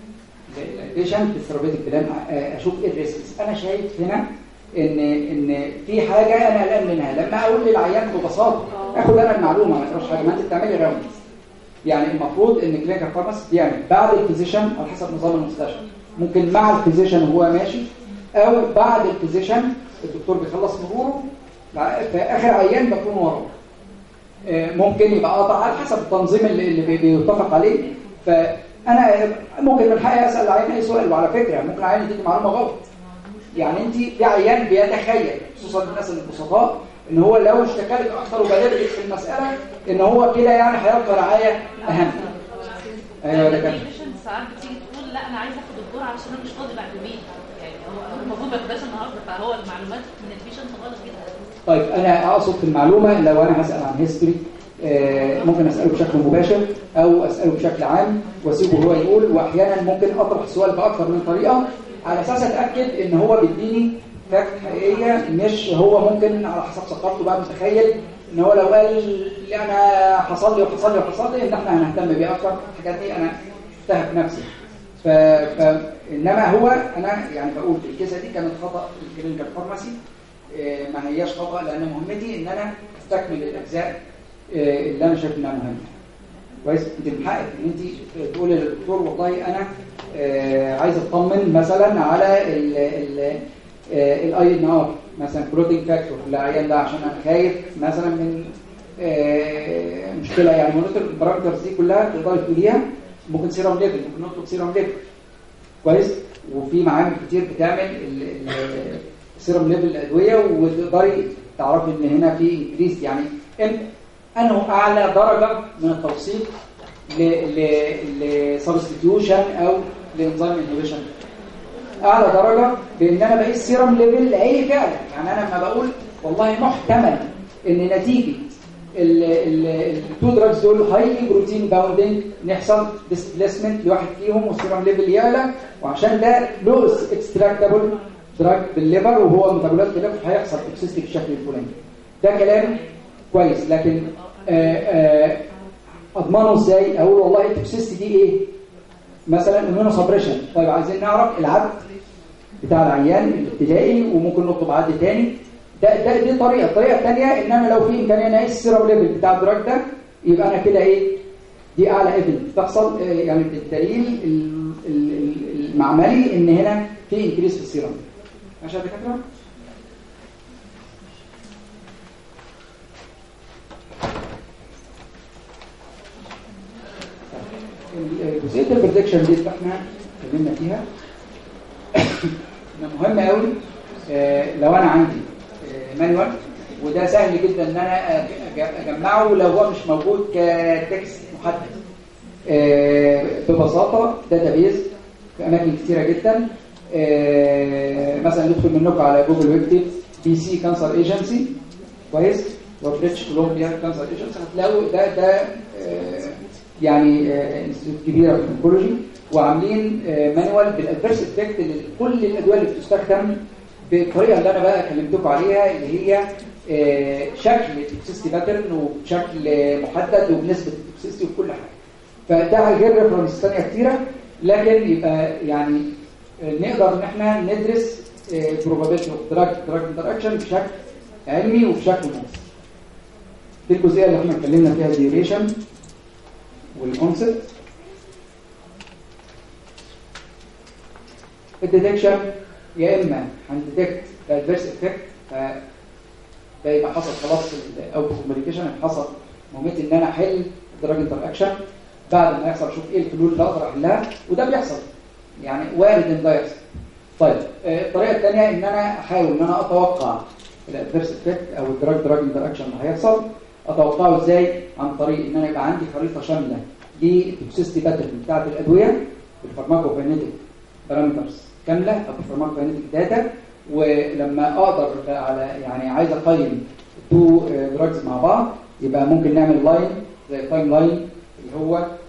البيشنت في الثيرابيوتيك بلان اشوف ايه الريسكس انا شايف هنا ان ان في حاجه انا قلقان منها لما اقول للعيان ببساطه اخد انا المعلومه ما تقراش حاجه ما انت بتعملي راوند يعني المفروض ان كلينيكال فارماسيست بيعمل بعد الفيزيشن على حسب نظام المستشفى ممكن مع الفيزيشن وهو ماشي او بعد الفيزيشن الدكتور بيخلص مروره في اخر عيان بكون وراه آه، ممكن يبقى قاطع على حسب التنظيم اللي, اللي بي- بيتفق عليه فانا ممكن من حقي اسال العيان اي سؤال وعلى فكره ممكن العيان يديك معلومه غلط يعني انت في عيان بيتخيل خصوصا الناس البسطاء ان هو لو اشتكى لك اكثر وبالغ في المساله ان هو كده يعني هيلقى رعايه اهم ايوه ده كان البيشنت ساعات بتيجي تقول لا انا عايز اخد الدور علشان انا مش فاضي بعد يومين يعني هو المفروض ما ياخدهاش النهارده فهو المعلومات من البيشنت غلط جدا طيب انا اقصد في المعلومه لو انا هسال عن هيستوري ممكن اساله بشكل مباشر او اساله بشكل عام واسيبه هو يقول واحيانا ممكن اطرح السؤال باكثر من طريقه على اساس اتاكد ان هو بيديني فاكت حقيقيه مش هو ممكن على حسب ثقافته بقى متخيل ان هو لو قال لي انا حصل لي وحصل لي وحصل لي ان احنا هنهتم بيه اكتر الحاجات دي انا شفتها بنفسي ف... ف... انما هو انا يعني بقول الكيسه دي كانت خطا في الكلينيكال فارماسي آه، ما هياش خطا لان مهمتي ان انا استكمل الاجزاء آه، اللي انا شايف انها مهمه كويس انت من حقك ان انت تقولي للدكتور والله انا آه، عايز اطمن مثلا على الاي ان ار مثلا بروتين فاكتور للعيان ده عشان انا خايف مثلا من آه، مشكله يعني مونيتور البارامترز دي كلها تقدري تقوليها ممكن سيرم ليفل ممكن نطلب سيرم ليفل كويس وفي معامل كتير بتعمل ال- ال- السيرم ليفل الادويه وتقدري تعرفي ان هنا في انكريس يعني امتى انه اعلى درجه من التوصيل لسبستيتيوشن او لانزيم انهبيشن اعلى درجه بان انا بقيس سيرم ليفل لاي فعل يعني انا لما بقول والله محتمل ان نتيجه التو دراجز دول هايلي بروتين باوندنج نحصل ديسبليسمنت لواحد فيهم والسيرم ليفل يعلى وعشان ده لوس اكستراكتابل دراج بالليفر وهو ميتابولايت الليفر هيحصل توكسيستي بالشكل الفلاني ده كلام كويس لكن آآ آآ اضمنه ازاي اقول والله التوكسيستي دي ايه مثلا اميونو سبريشن طيب عايزين نعرف العد بتاع العيان الابتدائي وممكن نطلب عد تاني ده ده دي طريقه الطريقه الثانيه ان انا لو في امكانيه ان اقيس السيرم ليفل بتاع الدراج ده يبقى انا كده ايه دي اعلى ايفيدنس تحصل آه، يعني الدليل ال- ال- ال- المعملي ان هنا في انكريس في السيرم ماشي يا دكاتره جزئيه البريدكشن دي اللي احنا اتكلمنا فيها مهم قوي آه، لو انا عندي مانوال وده سهل جدا ان انا أج- اجمعه لو هو مش موجود كتكست محدد آه، ببساطه داتابيز في اماكن كتيره جدا آه، مثلا ندخل منكم على جوجل ويكتب بي سي كانسر ايجنسي كويس وبريتش كولومبيا كانسر ايجنسي هتلاقوا ده ده آه، يعني آه، انستيتيوت كبيره في الانكولوجي وعاملين آه، مانوال بالادفيرس افكت لكل الادويه اللي بتستخدم بالطريقه اللي انا بقى كلمتكم عليها اللي هي آه، شكل التوكسيستي باترن وبشكل محدد وبنسبه التوكسيستي وكل حاجه فده غير ريفرنس ثانيه كتيره لكن يبقى يعني آه، نقدر ان احنا ندرس probability اوف دراج دراج انتراكشن بشكل علمي وبشكل منظم دي الجزئيه اللي احنا اتكلمنا فيها الديوريشن والكونسبت الديتكشن يا اما هنديتكت ادفيرس افكت ده يبقى حصل خلاص الاوت كوميونيكيشن حصل مهمتي ان انا احل الدراج انتر اكشن بعد ما يحصل اشوف ايه الحلول اللي اقدر احلها وده بيحصل يعني وارد ان ده يحصل طيب آه، الطريقه الثانيه ان انا احاول ان انا اتوقع الادفيرس افكت او الدراج دراج انتر اكشن اللي هيحصل اتوقعه ازاي عن طريق ان انا يبقى عندي خريطه شامله للتوكسيستي باترن بتاعت الادويه بالفارماكوكاينيتيك بارامترز كامله او بالفارماكوكاينيتيك داتا ولما اقدر على يعني عايز اقيم تو دراجز مع بعض يبقى ممكن نعمل لاين زي تايم لاين اللي هو